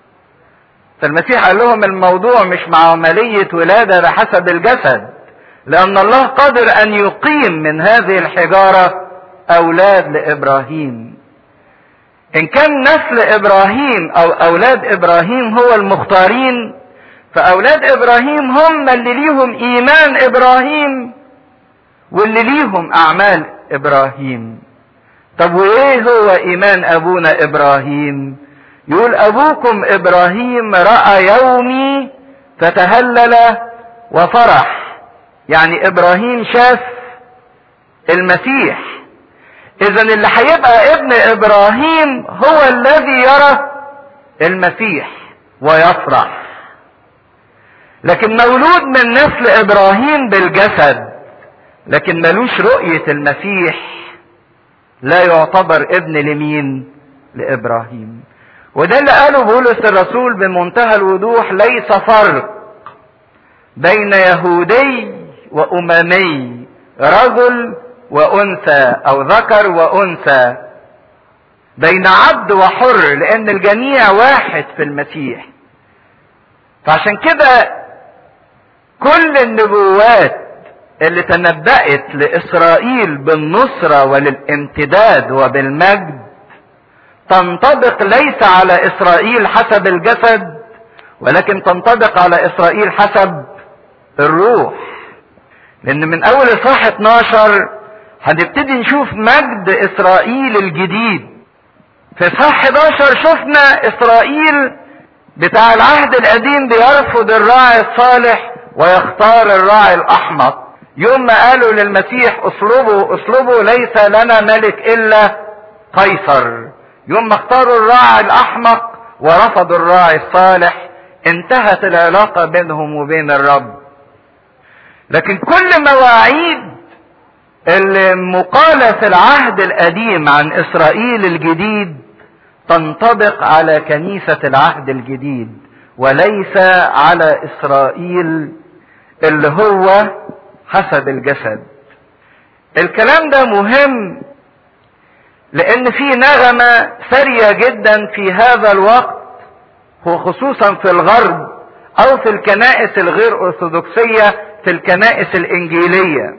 [SPEAKER 1] فالمسيح قال لهم الموضوع مش مع عملية ولادة بحسب الجسد لان الله قادر ان يقيم من هذه الحجارة اولاد لابراهيم ان كان نسل ابراهيم او اولاد ابراهيم هو المختارين فاولاد ابراهيم هم اللي ليهم ايمان ابراهيم واللي ليهم اعمال ابراهيم طب وايه هو ايمان ابونا ابراهيم يقول ابوكم ابراهيم راى يومي فتهلل وفرح يعني ابراهيم شاف المسيح اذا اللي هيبقى ابن ابراهيم هو الذي يرى المسيح ويفرح لكن مولود من نسل ابراهيم بالجسد لكن ملوش رؤية المسيح لا يعتبر ابن لمين لابراهيم وده اللي قاله بولس الرسول بمنتهى الوضوح ليس فرق بين يهودي واممي رجل وانثى او ذكر وانثى بين عبد وحر لان الجميع واحد في المسيح فعشان كده كل النبوات اللي تنبأت لإسرائيل بالنصرة وللامتداد وبالمجد تنطبق ليس على إسرائيل حسب الجسد ولكن تنطبق على إسرائيل حسب الروح لأن من أول إصحاح 12 هنبتدي نشوف مجد إسرائيل الجديد في إصحاح 11 شفنا إسرائيل بتاع العهد القديم بيرفض الراعي الصالح ويختار الراعي الأحمق يوم ما قالوا للمسيح اصلبوا اصلبوا ليس لنا ملك الا قيصر يوم ما اختاروا الراعي الاحمق ورفضوا الراعي الصالح انتهت العلاقه بينهم وبين الرب لكن كل مواعيد اللي مقالة في العهد القديم عن اسرائيل الجديد تنطبق على كنيسة العهد الجديد وليس على اسرائيل اللي هو حسب الجسد الكلام ده مهم لان في نغمة سرية جدا في هذا الوقت وخصوصا في الغرب او في الكنائس الغير ارثوذكسية في الكنائس الانجيلية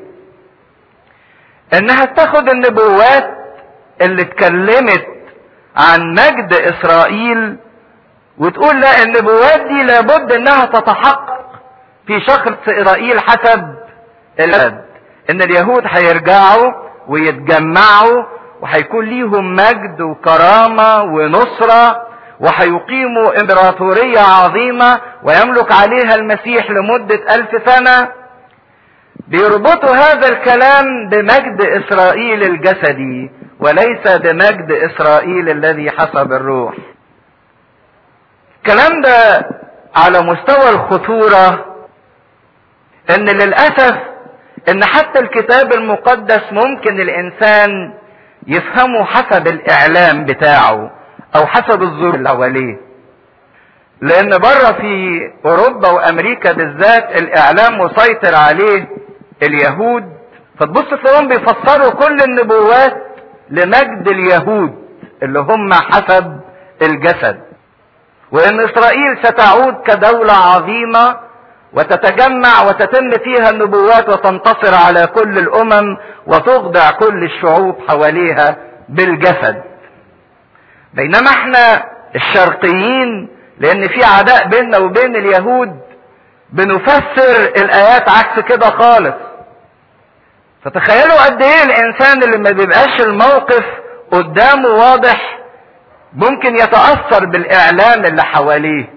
[SPEAKER 1] انها تاخد النبوات اللي اتكلمت عن مجد اسرائيل وتقول لا النبوات دي لابد انها تتحقق في شخص اسرائيل حسب الأبد ان اليهود هيرجعوا ويتجمعوا وهيكون ليهم مجد وكرامة ونصرة وهيقيموا امبراطورية عظيمة ويملك عليها المسيح لمدة ألف سنة بيربطوا هذا الكلام بمجد إسرائيل الجسدي وليس بمجد إسرائيل الذي حسب الروح الكلام ده على مستوى الخطورة ان للأسف ان حتى الكتاب المقدس ممكن الانسان يفهمه حسب الاعلام بتاعه او حسب الظروف اللي حواليه لان بره في اوروبا وامريكا بالذات الاعلام مسيطر عليه اليهود فتبص تلاقيهم بيفسروا كل النبوات لمجد اليهود اللي هم حسب الجسد وان اسرائيل ستعود كدولة عظيمة وتتجمع وتتم فيها النبوات وتنتصر على كل الامم وتخضع كل الشعوب حواليها بالجسد بينما احنا الشرقيين لان في عداء بيننا وبين اليهود بنفسر الايات عكس كده خالص فتخيلوا قد ايه الانسان اللي ما بيبقاش الموقف قدامه واضح ممكن يتاثر بالاعلام اللي حواليه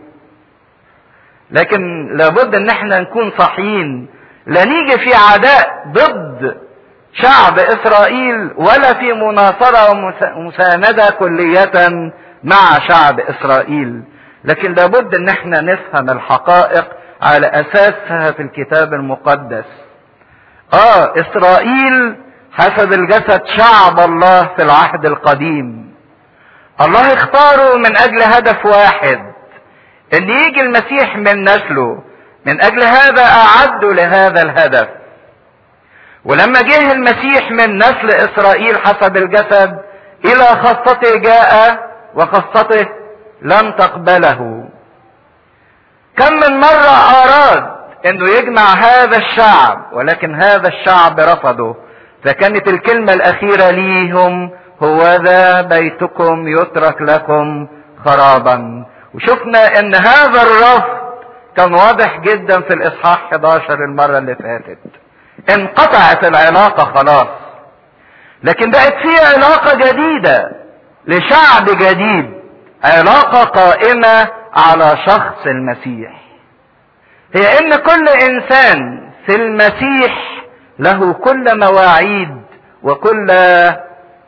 [SPEAKER 1] لكن لابد ان احنا نكون صحيين لا نيجي في عداء ضد شعب اسرائيل ولا في مناصرة ومساندة كلية مع شعب اسرائيل لكن لابد ان احنا نفهم الحقائق على اساسها في الكتاب المقدس اه اسرائيل حسب الجسد شعب الله في العهد القديم الله اختاره من اجل هدف واحد ان يجي المسيح من نسله من اجل هذا اعدوا لهذا الهدف ولما جه المسيح من نسل اسرائيل حسب الجسد الى خاصته جاء وخاصته لم تقبله كم من مرة اراد انه يجمع هذا الشعب ولكن هذا الشعب رفضه فكانت الكلمة الاخيرة ليهم هو ذا بيتكم يترك لكم خرابا وشفنا ان هذا الرفض كان واضح جدا في الاصحاح 11 المرة اللي فاتت انقطعت العلاقة خلاص لكن بقت في علاقة جديدة لشعب جديد علاقة قائمة على شخص المسيح هي ان كل انسان في المسيح له كل مواعيد وكل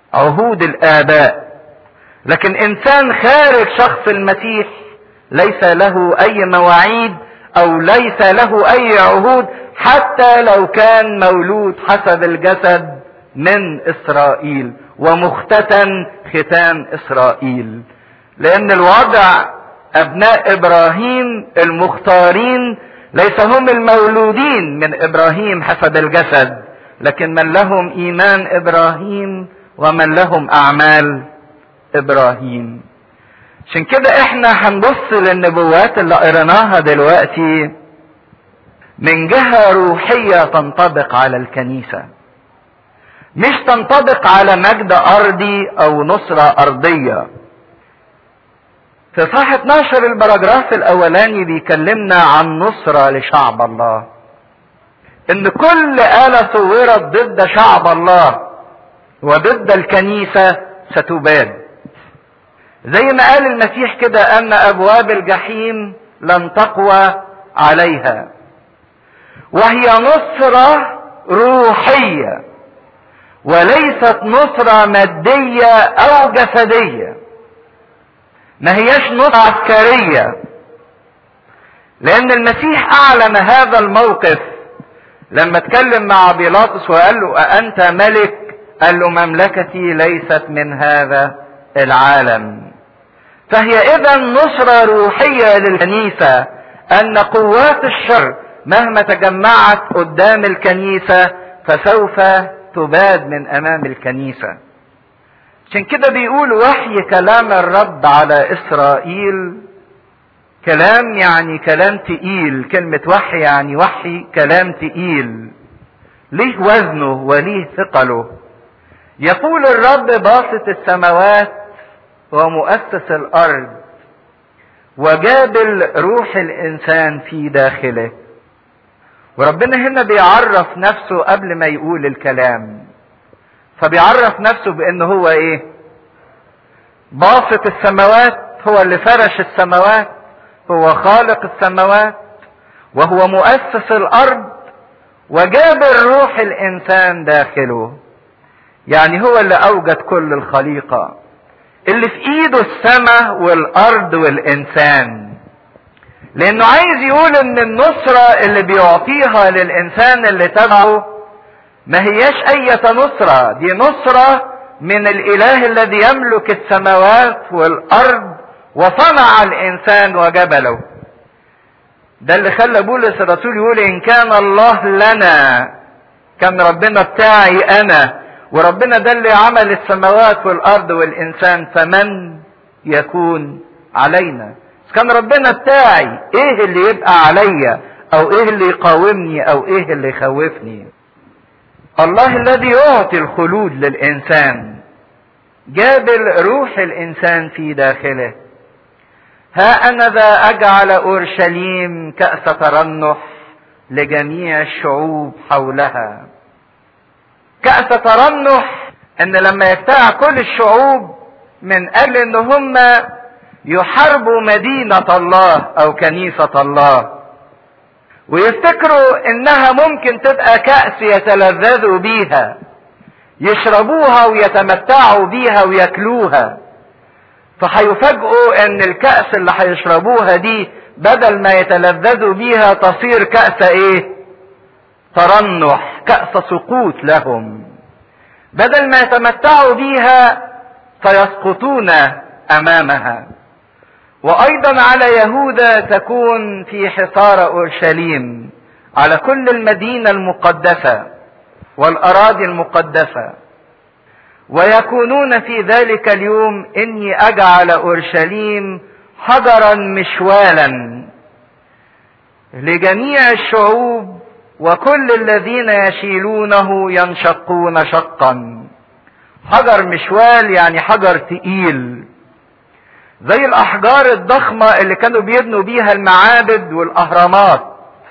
[SPEAKER 1] عهود الآباء لكن إنسان خارج شخص المسيح ليس له أي مواعيد أو ليس له أي عهود حتى لو كان مولود حسب الجسد من إسرائيل ومختتن ختان إسرائيل لأن الوضع أبناء إبراهيم المختارين ليس هم المولودين من إبراهيم حسب الجسد لكن من لهم إيمان إبراهيم ومن لهم أعمال إبراهيم عشان كده احنا هنبص للنبوات اللي قريناها دلوقتي من جهة روحية تنطبق على الكنيسة مش تنطبق على مجد أرضي أو نصرة أرضية في صح 12 البراجراف الأولاني بيكلمنا عن نصرة لشعب الله إن كل آلة صورت ضد شعب الله وضد الكنيسة ستباد زي ما قال المسيح كده أن أبواب الجحيم لن تقوى عليها وهي نصرة روحية وليست نصرة مادية أو جسدية ما هياش نصرة عسكرية لأن المسيح أعلن هذا الموقف لما اتكلم مع بيلاطس وقال له أأنت ملك قال له مملكتي ليست من هذا العالم فهي إذا نصرة روحية للكنيسة أن قوات الشر مهما تجمعت قدام الكنيسة فسوف تباد من أمام الكنيسة عشان كده بيقول وحي كلام الرب على إسرائيل كلام يعني كلام تقيل كلمة وحي يعني وحي كلام تقيل ليه وزنه وليه ثقله يقول الرب باسط السماوات ومؤسس الارض وجابل روح الانسان في داخله وربنا هنا بيعرف نفسه قبل ما يقول الكلام فبيعرف نفسه بان هو ايه باسط السماوات هو اللي فرش السماوات هو خالق السماوات وهو مؤسس الارض وجابل روح الانسان داخله يعني هو اللي اوجد كل الخليقه اللي في ايده السماء والارض والانسان لانه عايز يقول ان النصرة اللي بيعطيها للانسان اللي تبعه ما هياش اية نصرة دي نصرة من الاله الذي يملك السماوات والارض وصنع الانسان وجبله ده اللي خلى بولس الرسول يقول ان كان الله لنا كان ربنا بتاعي انا وربنا ده اللي عمل السماوات والارض والانسان فمن يكون علينا كان ربنا بتاعي ايه اللي يبقى عليا او ايه اللي يقاومني او ايه اللي يخوفني الله الذي يعطي الخلود للانسان جابل روح الانسان في داخله ها انا ذا اجعل اورشليم كاس ترنح لجميع الشعوب حولها كأس ترنح ان لما يجتمع كل الشعوب من اجل ان هم يحاربوا مدينة الله او كنيسة الله ويفتكروا انها ممكن تبقى كأس يتلذذوا بيها يشربوها ويتمتعوا بيها وياكلوها فهيفاجئوا ان الكأس اللي هيشربوها دي بدل ما يتلذذوا بيها تصير كأس ايه ترنح كأس سقوط لهم بدل ما يتمتعوا بيها فيسقطون امامها وايضا على يهوذا تكون في حصار اورشليم على كل المدينه المقدسه والاراضي المقدسه ويكونون في ذلك اليوم اني اجعل اورشليم حجرا مشوالا لجميع الشعوب وكل الذين يشيلونه ينشقون شقا حجر مشوال يعني حجر تقيل زي الاحجار الضخمه اللي كانوا بيبنوا بيها المعابد والاهرامات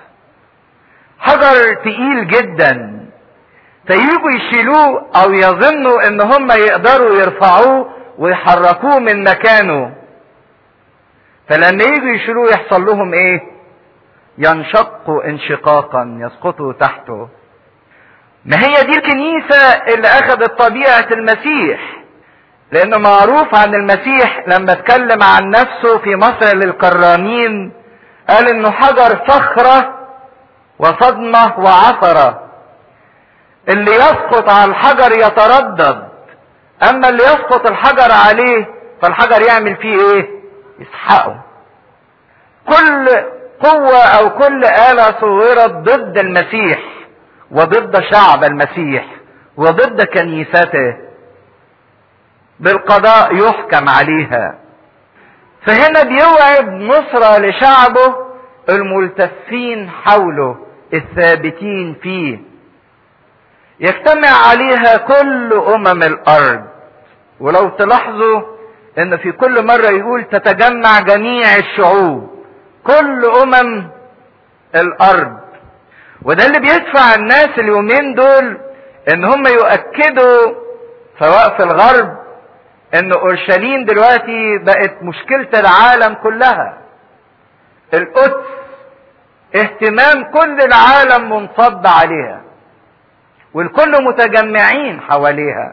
[SPEAKER 1] حجر تقيل جدا فييجوا يشيلوه او يظنوا ان هم يقدروا يرفعوه ويحركوه من مكانه فلما يجوا يشيلوه يحصل لهم ايه ينشقوا انشقاقا يسقطوا تحته ما هي دي الكنيسة اللي اخذت طبيعة المسيح لانه معروف عن المسيح لما اتكلم عن نفسه في مصر للقرانين قال انه حجر صخرة وصدمة وعثرة اللي يسقط على الحجر يتردد اما اللي يسقط الحجر عليه فالحجر يعمل فيه ايه يسحقه كل قوة او كل آلة صورت ضد المسيح وضد شعب المسيح وضد كنيسته بالقضاء يحكم عليها فهنا بيوعد نصرة لشعبه الملتفين حوله الثابتين فيه يجتمع عليها كل امم الارض ولو تلاحظوا ان في كل مرة يقول تتجمع جميع الشعوب كل امم الارض وده اللي بيدفع الناس اليومين دول ان هم يؤكدوا سواء في الغرب ان اورشليم دلوقتي بقت مشكلة العالم كلها القدس اهتمام كل العالم منصب عليها والكل متجمعين حواليها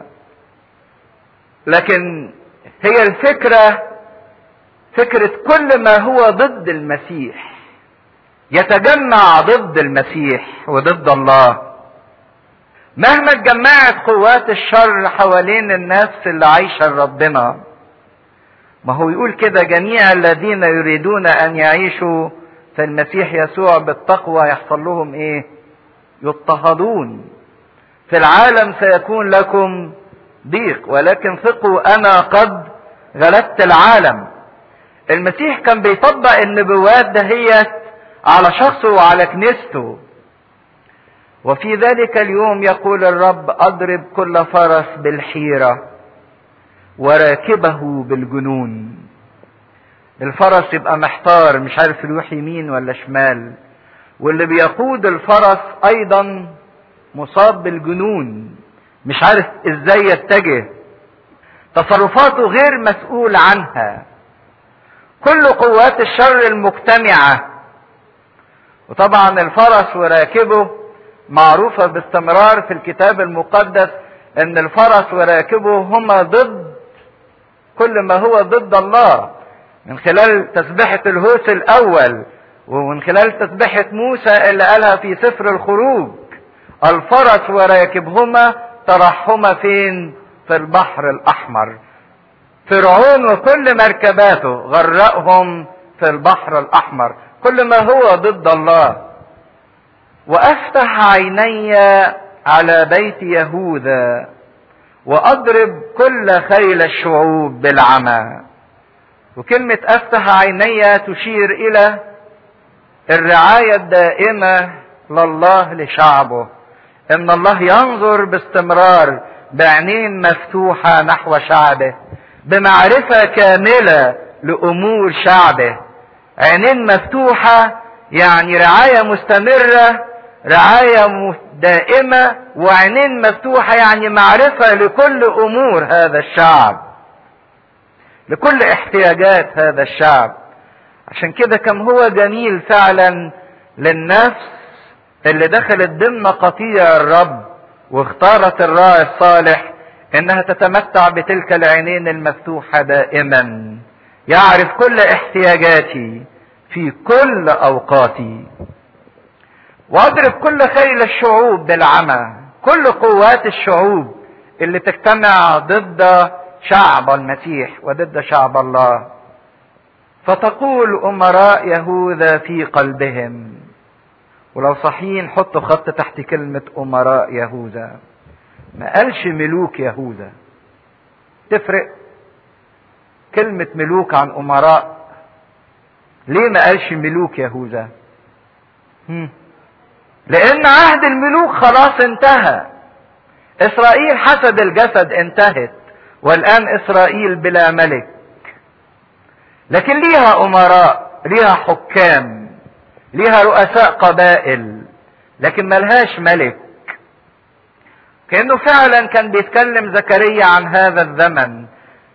[SPEAKER 1] لكن هي الفكرة فكرة كل ما هو ضد المسيح يتجمع ضد المسيح وضد الله مهما اتجمعت قوات الشر حوالين النفس اللي عايشة لربنا ما هو يقول كده جميع الذين يريدون ان يعيشوا في المسيح يسوع بالتقوى يحصل لهم ايه يضطهدون في العالم سيكون لكم ضيق ولكن ثقوا انا قد غلبت العالم المسيح كان بيطبق النبوات دهيت على شخصه وعلى كنيسته وفي ذلك اليوم يقول الرب اضرب كل فرس بالحيره وراكبه بالجنون الفرس يبقى محتار مش عارف يروح يمين ولا شمال واللي بيقود الفرس ايضا مصاب بالجنون مش عارف ازاي يتجه تصرفاته غير مسؤول عنها كل قوات الشر المجتمعة وطبعا الفرس وراكبه معروفة باستمرار في الكتاب المقدس ان الفرس وراكبه هما ضد كل ما هو ضد الله من خلال تسبحة الهوس الاول ومن خلال تسبحة موسى اللي قالها في سفر الخروج الفرس وراكبهما طرحهما فين في البحر الاحمر فرعون وكل مركباته غرقهم في البحر الاحمر كل ما هو ضد الله وافتح عيني على بيت يهوذا واضرب كل خيل الشعوب بالعمى وكلمة افتح عيني تشير الى الرعاية الدائمة لله لشعبه ان الله ينظر باستمرار بعينين مفتوحة نحو شعبه بمعرفة كاملة لامور شعبه عينين مفتوحة يعني رعاية مستمرة رعاية دائمة وعينين مفتوحة يعني معرفة لكل امور هذا الشعب لكل احتياجات هذا الشعب عشان كده كم هو جميل فعلا للنفس اللي دخلت ضمن قطيع الرب واختارت الراعي الصالح انها تتمتع بتلك العينين المفتوحة دائما يعرف كل احتياجاتي في كل اوقاتي واضرب كل خيل الشعوب بالعمى كل قوات الشعوب اللي تجتمع ضد شعب المسيح وضد شعب الله فتقول امراء يهوذا في قلبهم ولو صحيين حطوا خط تحت كلمة امراء يهوذا ما قالش ملوك يهوذا تفرق كلمة ملوك عن امراء ليه ما قالش ملوك يهوذا هم. لان عهد الملوك خلاص انتهى اسرائيل حسب الجسد انتهت والان اسرائيل بلا ملك لكن ليها امراء ليها حكام ليها رؤساء قبائل لكن ملهاش ملك كانه فعلا كان بيتكلم زكريا عن هذا الزمن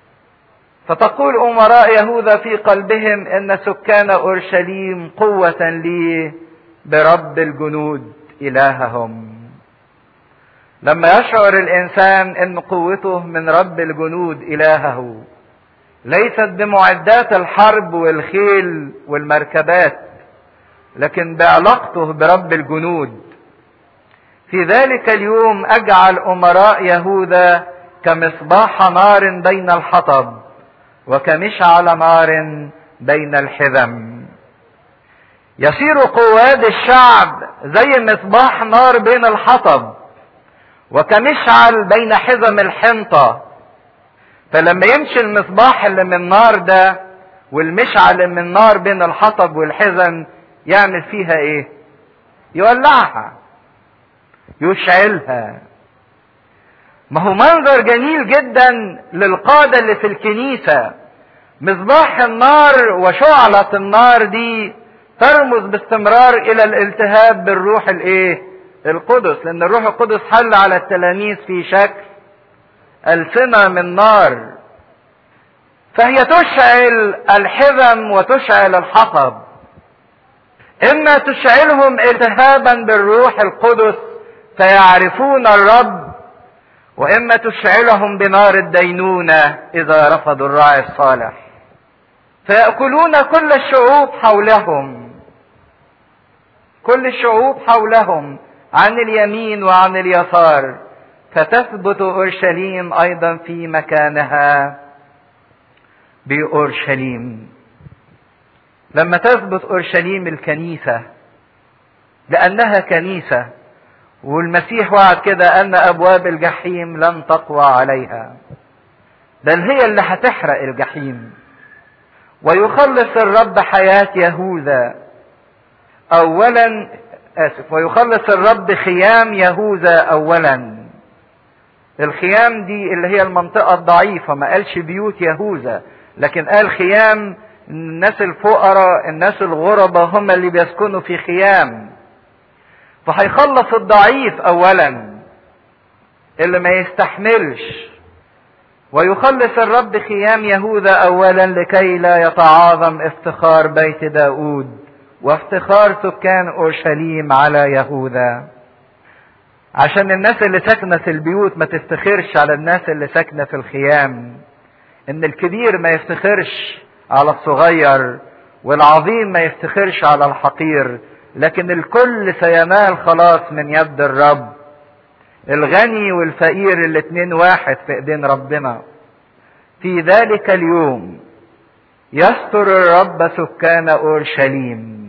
[SPEAKER 1] فتقول امراء يهوذا في قلبهم ان سكان اورشليم قوه لي برب الجنود الههم لما يشعر الانسان ان قوته من رب الجنود الهه ليست بمعدات الحرب والخيل والمركبات لكن بعلاقته برب الجنود في ذلك اليوم اجعل امراء يهوذا كمصباح نار بين الحطب وكمشعل نار بين الحزم يصير قواد الشعب زي مصباح نار بين الحطب وكمشعل بين حزم الحنطة فلما يمشي المصباح اللي من النار ده والمشعل اللي من نار بين الحطب والحزم يعمل فيها ايه يولعها يشعلها ما هو منظر جميل جدا للقادة اللي في الكنيسة مصباح النار وشعلة النار دي ترمز باستمرار الى الالتهاب بالروح الايه القدس لان الروح القدس حل على التلاميذ في شكل السنة من نار فهي تشعل الحزم وتشعل الحطب اما تشعلهم التهابا بالروح القدس فيعرفون الرب واما تشعلهم بنار الدينونه اذا رفضوا الراعي الصالح فياكلون كل الشعوب حولهم كل الشعوب حولهم عن اليمين وعن اليسار فتثبت اورشليم ايضا في مكانها باورشليم لما تثبت اورشليم الكنيسه لانها كنيسه والمسيح وعد كده ان ابواب الجحيم لن تقوى عليها بل هي اللي هتحرق الجحيم ويخلص الرب حياه يهوذا اولا اسف ويخلص الرب خيام يهوذا اولا الخيام دي اللي هي المنطقه الضعيفه ما قالش بيوت يهوذا لكن قال خيام الناس الفقراء الناس الغرباء هم اللي بيسكنوا في خيام فهيخلص الضعيف اولا اللي ما يستحملش ويخلص الرب خيام يهوذا اولا لكي لا يتعاظم افتخار بيت داود وافتخار سكان اورشليم على يهوذا عشان الناس اللي ساكنه في البيوت ما تفتخرش على الناس اللي ساكنه في الخيام ان الكبير ما يفتخرش على الصغير والعظيم ما يفتخرش على الحقير لكن الكل سينال خلاص من يد الرب الغني والفقير الاتنين واحد في ايدين ربنا في ذلك اليوم يستر الرب سكان اورشليم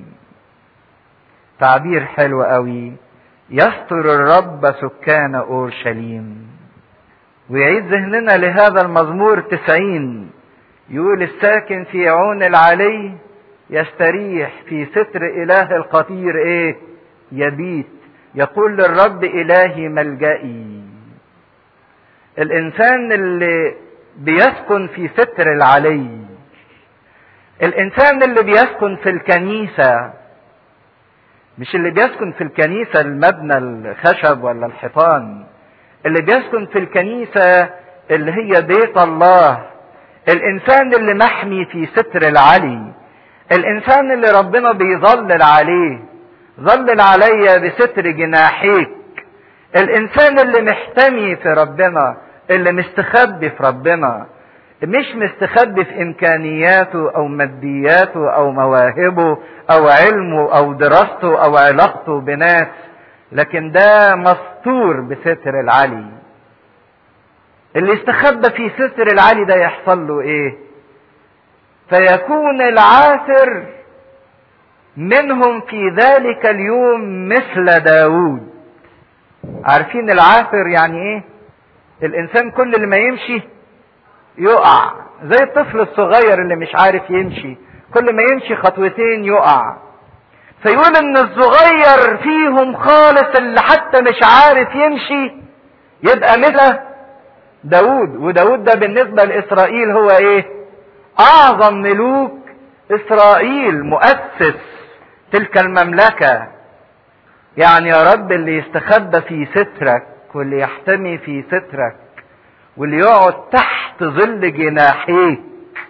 [SPEAKER 1] تعبير حلو قوي يستر الرب سكان اورشليم ويعيد ذهننا لهذا المزمور تسعين يقول الساكن في عون العلي يستريح في ستر اله القطير ايه يبيت يقول للرب الهي ملجئي الانسان اللي بيسكن في ستر العلي الانسان اللي بيسكن في الكنيسه مش اللي بيسكن في الكنيسه المبنى الخشب ولا الحيطان اللي بيسكن في الكنيسه اللي هي بيت الله الانسان اللي محمي في ستر العلي الانسان اللي ربنا بيظلل عليه ظلل عليا بستر جناحيك الانسان اللي محتمي في ربنا اللي مستخبي في ربنا مش مستخبي في امكانياته او مادياته او مواهبه او علمه او دراسته او علاقته بناس لكن ده مستور بستر العلي اللي استخبى في ستر العلي ده يحصل له ايه فيكون العاثر منهم في ذلك اليوم مثل داود عارفين العاثر يعني ايه الانسان كل اللي ما يمشي يقع زي الطفل الصغير اللي مش عارف يمشي كل ما يمشي خطوتين يقع فيقول ان الصغير فيهم خالص اللي حتى مش عارف يمشي يبقى مثل داود وداود ده بالنسبة لإسرائيل هو ايه اعظم ملوك اسرائيل مؤسس تلك المملكة يعني يا رب اللي يستخبى في سترك واللي يحتمي في سترك واللي يقعد تحت ظل جناحيك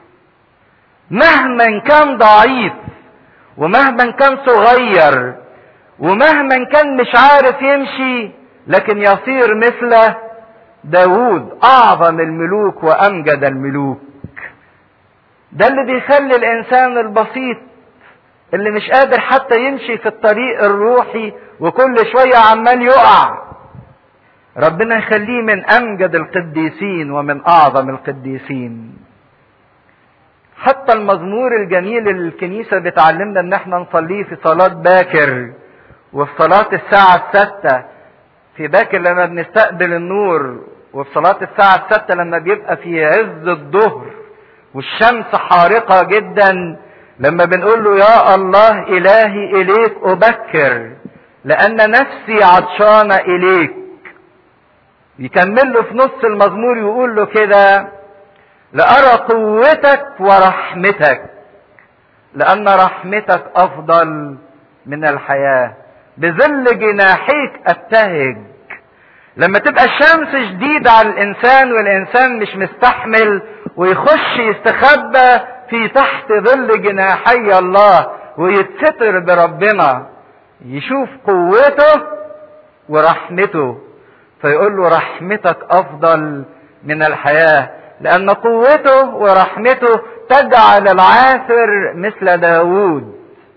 [SPEAKER 1] مهما كان ضعيف ومهما كان صغير ومهما كان مش عارف يمشي لكن يصير مثل داود اعظم الملوك وامجد الملوك ده اللي بيخلي الانسان البسيط اللي مش قادر حتى يمشي في الطريق الروحي وكل شوية عمال يقع ربنا يخليه من امجد القديسين ومن اعظم القديسين حتى المزمور الجميل اللي الكنيسة بتعلمنا ان احنا نصليه في صلاة باكر وفي صلاة الساعة الستة في باكر لما بنستقبل النور وفي صلاة الساعة الستة لما بيبقى في عز الظهر والشمس حارقة جدا لما بنقول له يا الله إلهي إليك أبكر لأن نفسي عطشانة إليك يكمل له في نص المزمور يقول له كده لأرى قوتك ورحمتك لأن رحمتك أفضل من الحياة بظل جناحيك أبتهج لما تبقى الشمس شديدة على الإنسان والإنسان مش مستحمل ويخش يستخبى في تحت ظل جناحي الله ويتستر بربنا يشوف قوته ورحمته فيقول له رحمتك افضل من الحياه لان قوته ورحمته تجعل العاثر مثل داوود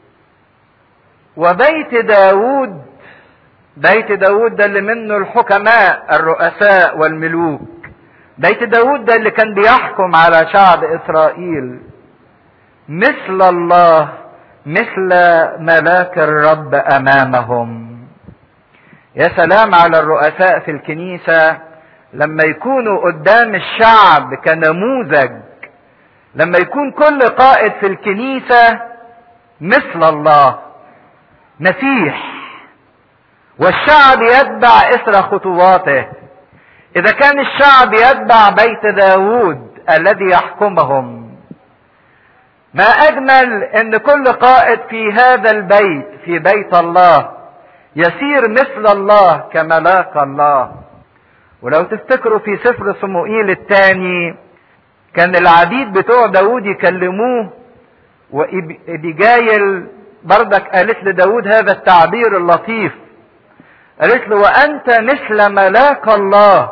[SPEAKER 1] وبيت داوود بيت داوود ده اللي منه الحكماء الرؤساء والملوك بيت داوود ده اللي كان بيحكم على شعب اسرائيل مثل الله مثل ملاك الرب امامهم يا سلام على الرؤساء في الكنيسه لما يكونوا قدام الشعب كنموذج لما يكون كل قائد في الكنيسه مثل الله مسيح والشعب يتبع اثر خطواته اذا كان الشعب يتبع بيت داود الذي يحكمهم ما اجمل ان كل قائد في هذا البيت في بيت الله يسير مثل الله كملاك الله ولو تفتكروا في سفر صموئيل الثاني كان العبيد بتوع داود يكلموه وإبيجايل بردك قالت لداود هذا التعبير اللطيف قالت له وأنت مثل ملاك الله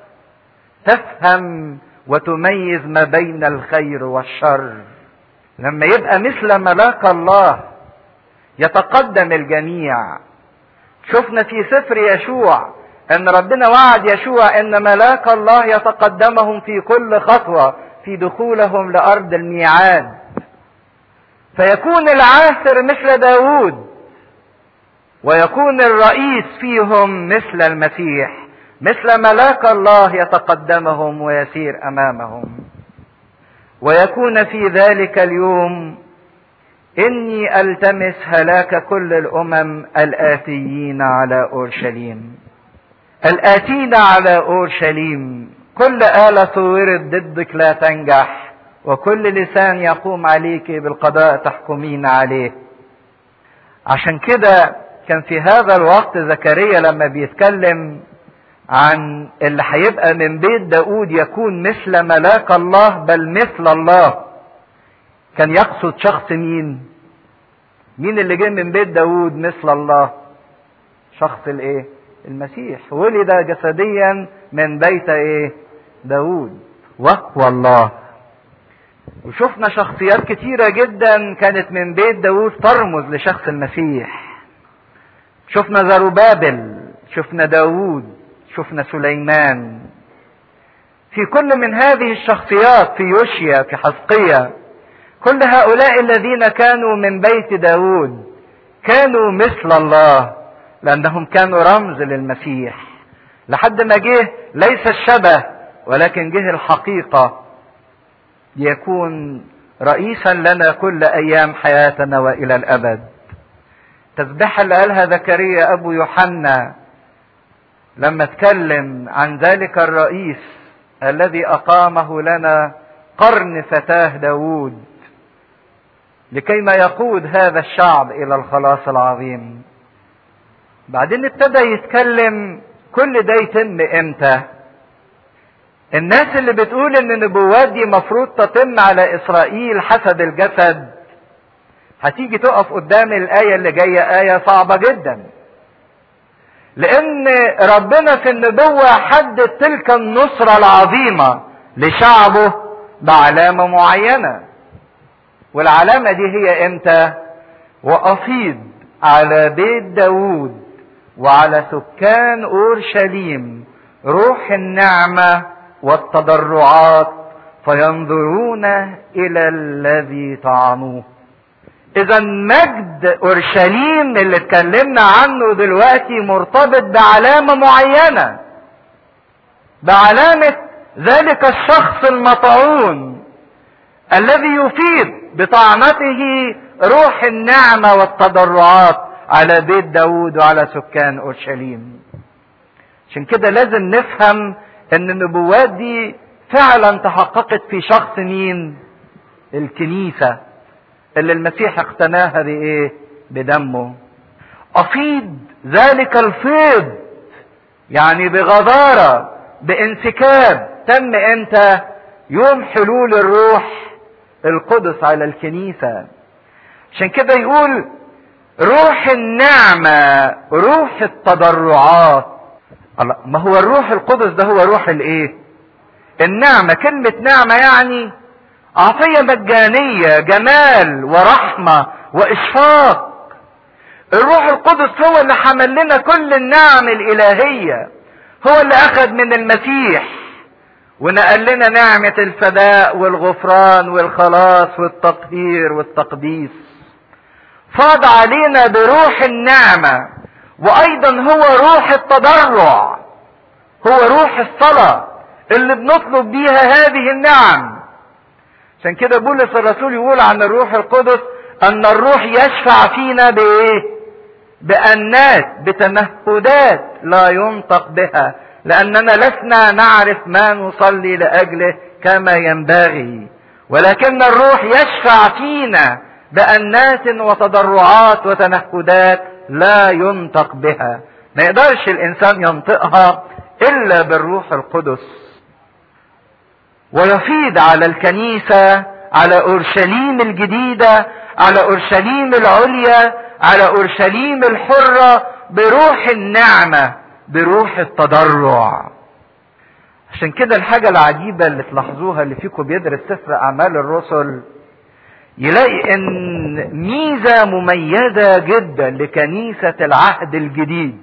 [SPEAKER 1] تفهم وتميز ما بين الخير والشر لما يبقى مثل ملاك الله يتقدم الجميع شفنا في سفر يشوع ان ربنا وعد يشوع ان ملاك الله يتقدمهم في كل خطوه في دخولهم لارض الميعاد فيكون العاثر مثل داود ويكون الرئيس فيهم مثل المسيح مثل ملاك الله يتقدمهم ويسير امامهم ويكون في ذلك اليوم اني التمس هلاك كل الامم الاتيين على اورشليم الاتين على اورشليم كل اله صورت ضدك لا تنجح وكل لسان يقوم عليك بالقضاء تحكمين عليه عشان كده كان في هذا الوقت زكريا لما بيتكلم عن اللي هيبقى من بيت داود يكون مثل ملاك الله بل مثل الله كان يقصد شخص مين مين اللي جه من بيت داود مثل الله شخص الايه المسيح ولد جسديا من بيت ايه داود وهو الله وشفنا شخصيات كتيرة جدا كانت من بيت داود ترمز لشخص المسيح شفنا زروبابل شفنا داود شفنا سليمان في كل من هذه الشخصيات في يوشيا في حزقية كل هؤلاء الذين كانوا من بيت داود كانوا مثل الله لأنهم كانوا رمز للمسيح لحد ما جه ليس الشبه ولكن جه الحقيقة ليكون رئيسا لنا كل أيام حياتنا وإلى الأبد تسبحة اللي قالها زكريا أبو يوحنا لما اتكلم عن ذلك الرئيس الذي أقامه لنا قرن فتاه داود لكيما يقود هذا الشعب إلى الخلاص العظيم بعدين ابتدى يتكلم كل ده يتم امتى الناس اللي بتقول ان النبوات دي مفروض تتم على اسرائيل حسب الجسد هتيجي تقف قدام الآية اللي جاية آية صعبة جدا لان ربنا في النبوة حدد تلك النصرة العظيمة لشعبه بعلامة معينة والعلامة دي هي امتى وافيض على بيت داود وعلى سكان اورشليم روح النعمة والتضرعات فينظرون الى الذي طعنوه اذا مجد اورشليم اللي اتكلمنا عنه دلوقتي مرتبط بعلامه معينه بعلامه ذلك الشخص المطعون الذي يفيد بطعنته روح النعمه والتضرعات على بيت داود وعلى سكان اورشليم عشان كده لازم نفهم ان النبوات دي فعلا تحققت في شخص مين الكنيسه اللي المسيح اقتناها بايه بدمه افيض ذلك الفيض يعني بغزارة بانسكاب تم امتى يوم حلول الروح القدس على الكنيسة عشان كده يقول روح النعمة روح التضرعات الله ما هو الروح القدس ده هو روح الايه النعمة كلمة نعمة يعني عطية مجانية جمال ورحمة وإشفاق الروح القدس هو اللي حمل لنا كل النعم الإلهية هو اللي أخذ من المسيح ونقل لنا نعمة الفداء والغفران والخلاص والتطهير والتقديس فاض علينا بروح النعمة وأيضا هو روح التضرع هو روح الصلاة اللي بنطلب بيها هذه النعم عشان كده بولس الرسول يقول عن الروح القدس ان الروح يشفع فينا بايه بانات بتمهدات لا ينطق بها لاننا لسنا نعرف ما نصلي لاجله كما ينبغي ولكن الروح يشفع فينا بانات وتضرعات وتنهدات لا ينطق بها ما يقدرش الانسان ينطقها الا بالروح القدس ويفيض على الكنيسة على أورشليم الجديدة على أورشليم العليا على أورشليم الحرة بروح النعمة بروح التضرع عشان كده الحاجة العجيبة اللي تلاحظوها اللي فيكم بيدرس سفر أعمال الرسل يلاقي ان ميزة مميزة جدا لكنيسة العهد الجديد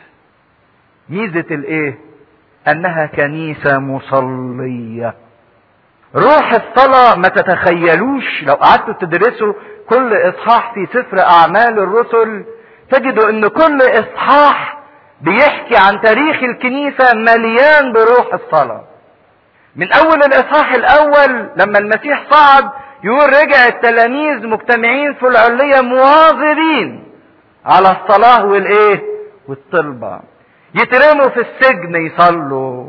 [SPEAKER 1] ميزة الايه انها كنيسة مصلية روح الصلاة ما تتخيلوش لو قعدتوا تدرسوا كل اصحاح في سفر اعمال الرسل تجدوا ان كل اصحاح بيحكي عن تاريخ الكنيسة مليان بروح الصلاة من اول الاصحاح الاول لما المسيح صعد يقول رجع التلاميذ مجتمعين في العلية مواظبين على الصلاة والايه والطلبة يترموا في السجن يصلوا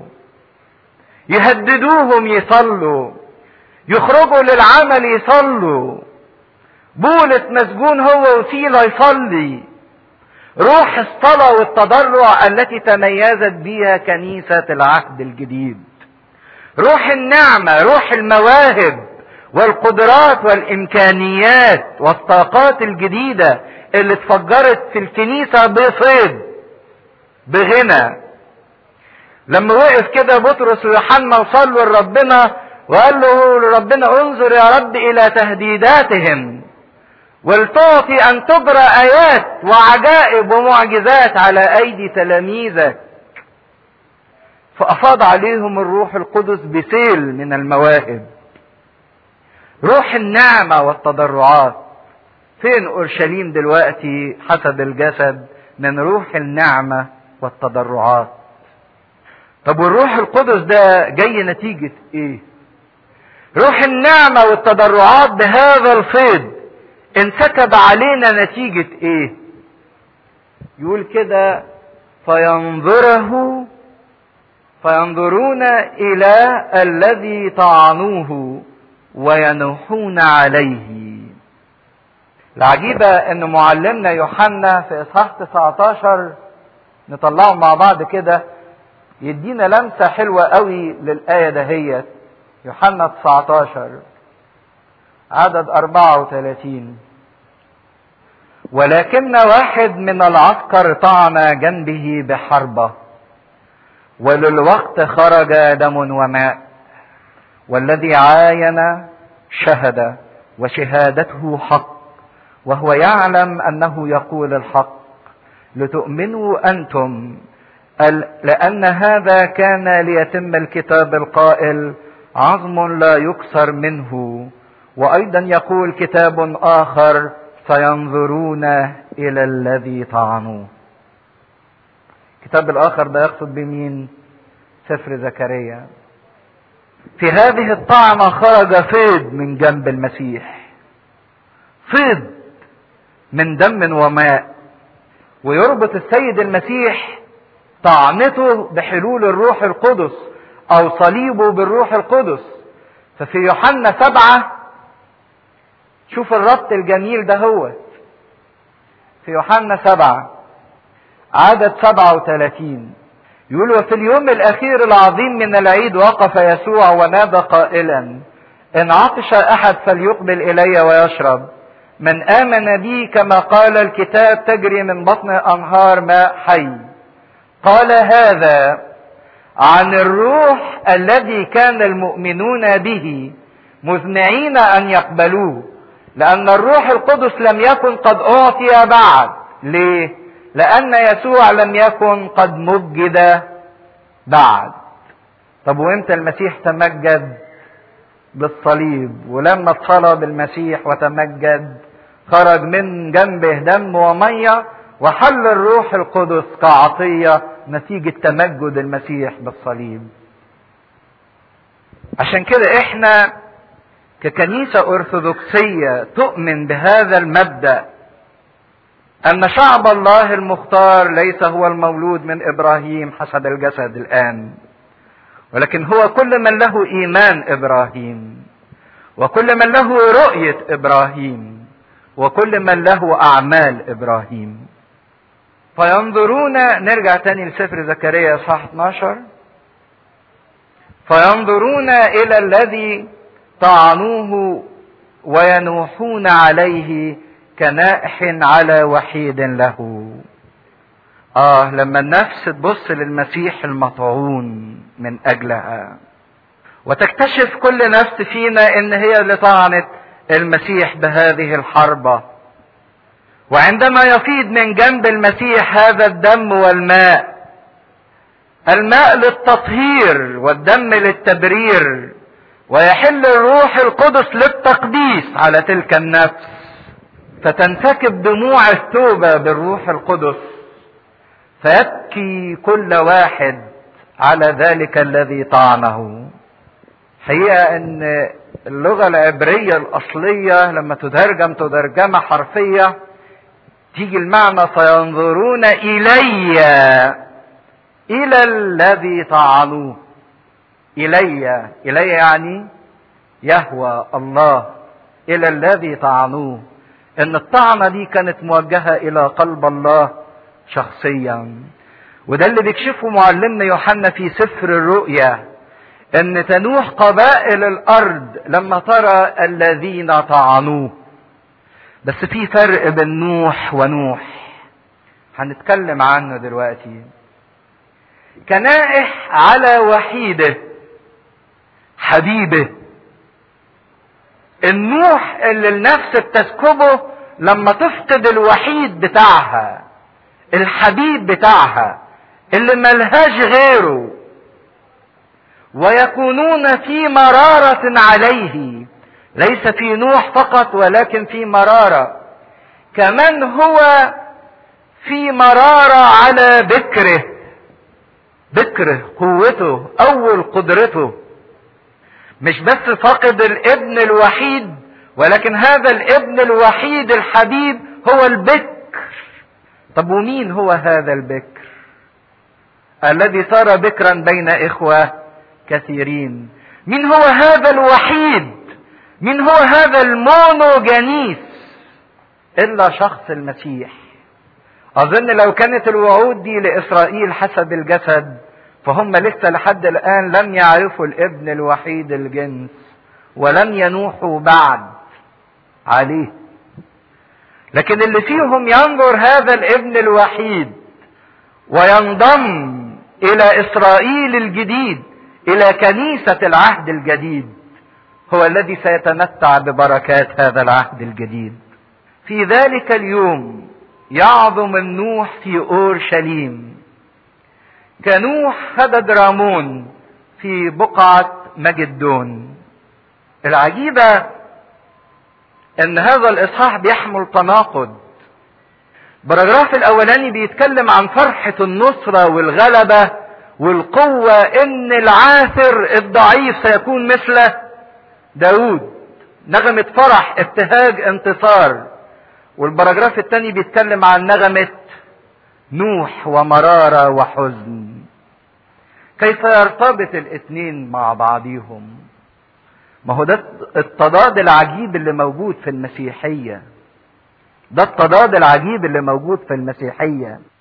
[SPEAKER 1] يهددوهم يصلوا يخرجوا للعمل يصلوا بولس مسجون هو وسيلة يصلي روح الصلاة والتضرع التي تميزت بها كنيسة العهد الجديد روح النعمة روح المواهب والقدرات والامكانيات والطاقات الجديدة اللي اتفجرت في الكنيسة بصيد بغنى لما وقف كده بطرس ويوحنا وصلوا لربنا وقال له ربنا انظر يا رب الى تهديداتهم ولتعطي ان تجرى ايات وعجائب ومعجزات على ايدي تلاميذك فافاض عليهم الروح القدس بسيل من المواهب روح النعمة والتضرعات فين اورشليم دلوقتي حسب الجسد من روح النعمة والتضرعات طب والروح القدس ده جاي نتيجة ايه روح النعمة والتضرعات بهذا الفيض انسكب علينا نتيجة ايه يقول كده فينظره فينظرون الى الذي طعنوه وينوحون عليه العجيبة ان معلمنا يوحنا في اصحاح 19 نطلعه مع بعض كده يدينا لمسة حلوة قوي للآية دهيت يوحنا 19 عدد 34 ولكن واحد من العسكر طعن جنبه بحربة وللوقت خرج دم وماء والذي عاين شهد وشهادته حق وهو يعلم انه يقول الحق لتؤمنوا انتم لان هذا كان ليتم الكتاب القائل عظم لا يكسر منه وايضا يقول كتاب اخر سينظرون الى الذي طعنوه الكتاب الاخر ده يقصد بمين سفر زكريا في هذه الطعنة خرج فيض من جنب المسيح فيض من دم وماء ويربط السيد المسيح طعنته بحلول الروح القدس او صليبه بالروح القدس ففي يوحنا سبعة شوف الربط الجميل ده هو في يوحنا سبعة عدد سبعة وثلاثين يقول وفي اليوم الأخير العظيم من العيد وقف يسوع ونادى قائلا إن عطش أحد فليقبل إلي ويشرب من آمن بي كما قال الكتاب تجري من بطن أنهار ماء حي قال هذا عن الروح الذي كان المؤمنون به مذنعين أن يقبلوه لأن الروح القدس لم يكن قد أعطي بعد ليه؟ لأن يسوع لم يكن قد مجد بعد طب وامتى المسيح تمجد بالصليب ولما اتصلب المسيح وتمجد خرج من جنبه دم وميه وحل الروح القدس كعطيه نتيجه تمجد المسيح بالصليب عشان كده احنا ككنيسه ارثوذكسيه تؤمن بهذا المبدا أن شعب الله المختار ليس هو المولود من إبراهيم حسب الجسد الآن ولكن هو كل من له إيمان إبراهيم وكل من له رؤية إبراهيم وكل من له أعمال إبراهيم فينظرون نرجع تاني لسفر زكريا صح 12 فينظرون إلى الذي طعنوه وينوحون عليه كنائح على وحيد له اه لما النفس تبص للمسيح المطعون من اجلها وتكتشف كل نفس فينا ان هي اللي طعنت المسيح بهذه الحربة وعندما يفيض من جنب المسيح هذا الدم والماء الماء للتطهير والدم للتبرير ويحل الروح القدس للتقديس على تلك النفس فتنسكب دموع التوبة بالروح القدس فيبكي كل واحد على ذلك الذي طعنه حقيقة ان اللغة العبرية الأصلية لما تترجم تترجمة حرفية تيجي المعنى سينظرون إلي إلى الذي طعنوه إلي إلي يعني يهوى الله إلى الذي طعنوه ان الطعنة دي كانت موجهة الى قلب الله شخصيا وده اللي بيكشفه معلمنا يوحنا في سفر الرؤيا ان تنوح قبائل الارض لما ترى الذين طعنوه بس في فرق بين نوح ونوح هنتكلم عنه دلوقتي كنائح على وحيده حبيبه النوح اللي النفس بتسكبه لما تفقد الوحيد بتاعها الحبيب بتاعها اللي ملهاش غيره ويكونون في مرارة عليه ليس في نوح فقط ولكن في مرارة كمان هو في مرارة على بكره بكره قوته أول قدرته مش بس فقد الابن الوحيد ولكن هذا الابن الوحيد الحبيب هو البكر طب ومين هو هذا البكر الذي صار بكرا بين اخوه كثيرين مين هو هذا الوحيد مين هو هذا المونوجانيس الا شخص المسيح اظن لو كانت الوعود دي لاسرائيل حسب الجسد فهم لسه لحد الآن لم يعرفوا الابن الوحيد الجنس ولم ينوحوا بعد عليه لكن اللي فيهم ينظر هذا الابن الوحيد وينضم الى اسرائيل الجديد الى كنيسة العهد الجديد هو الذي سيتمتع ببركات هذا العهد الجديد في ذلك اليوم يعظم النوح في اورشليم كنوح خدد رامون في بقعة مجدون العجيبة ان هذا الاصحاح بيحمل تناقض باراجراف الاولاني بيتكلم عن فرحة النصرة والغلبة والقوة ان العاثر الضعيف سيكون مثل داود نغمة فرح ابتهاج انتصار والبراجراف الثاني بيتكلم عن نغمة نوح ومرارة وحزن كيف يرتبط الاثنين مع بعضهم ما هو ده التضاد العجيب اللي موجود في المسيحية ده التضاد العجيب اللي موجود في المسيحية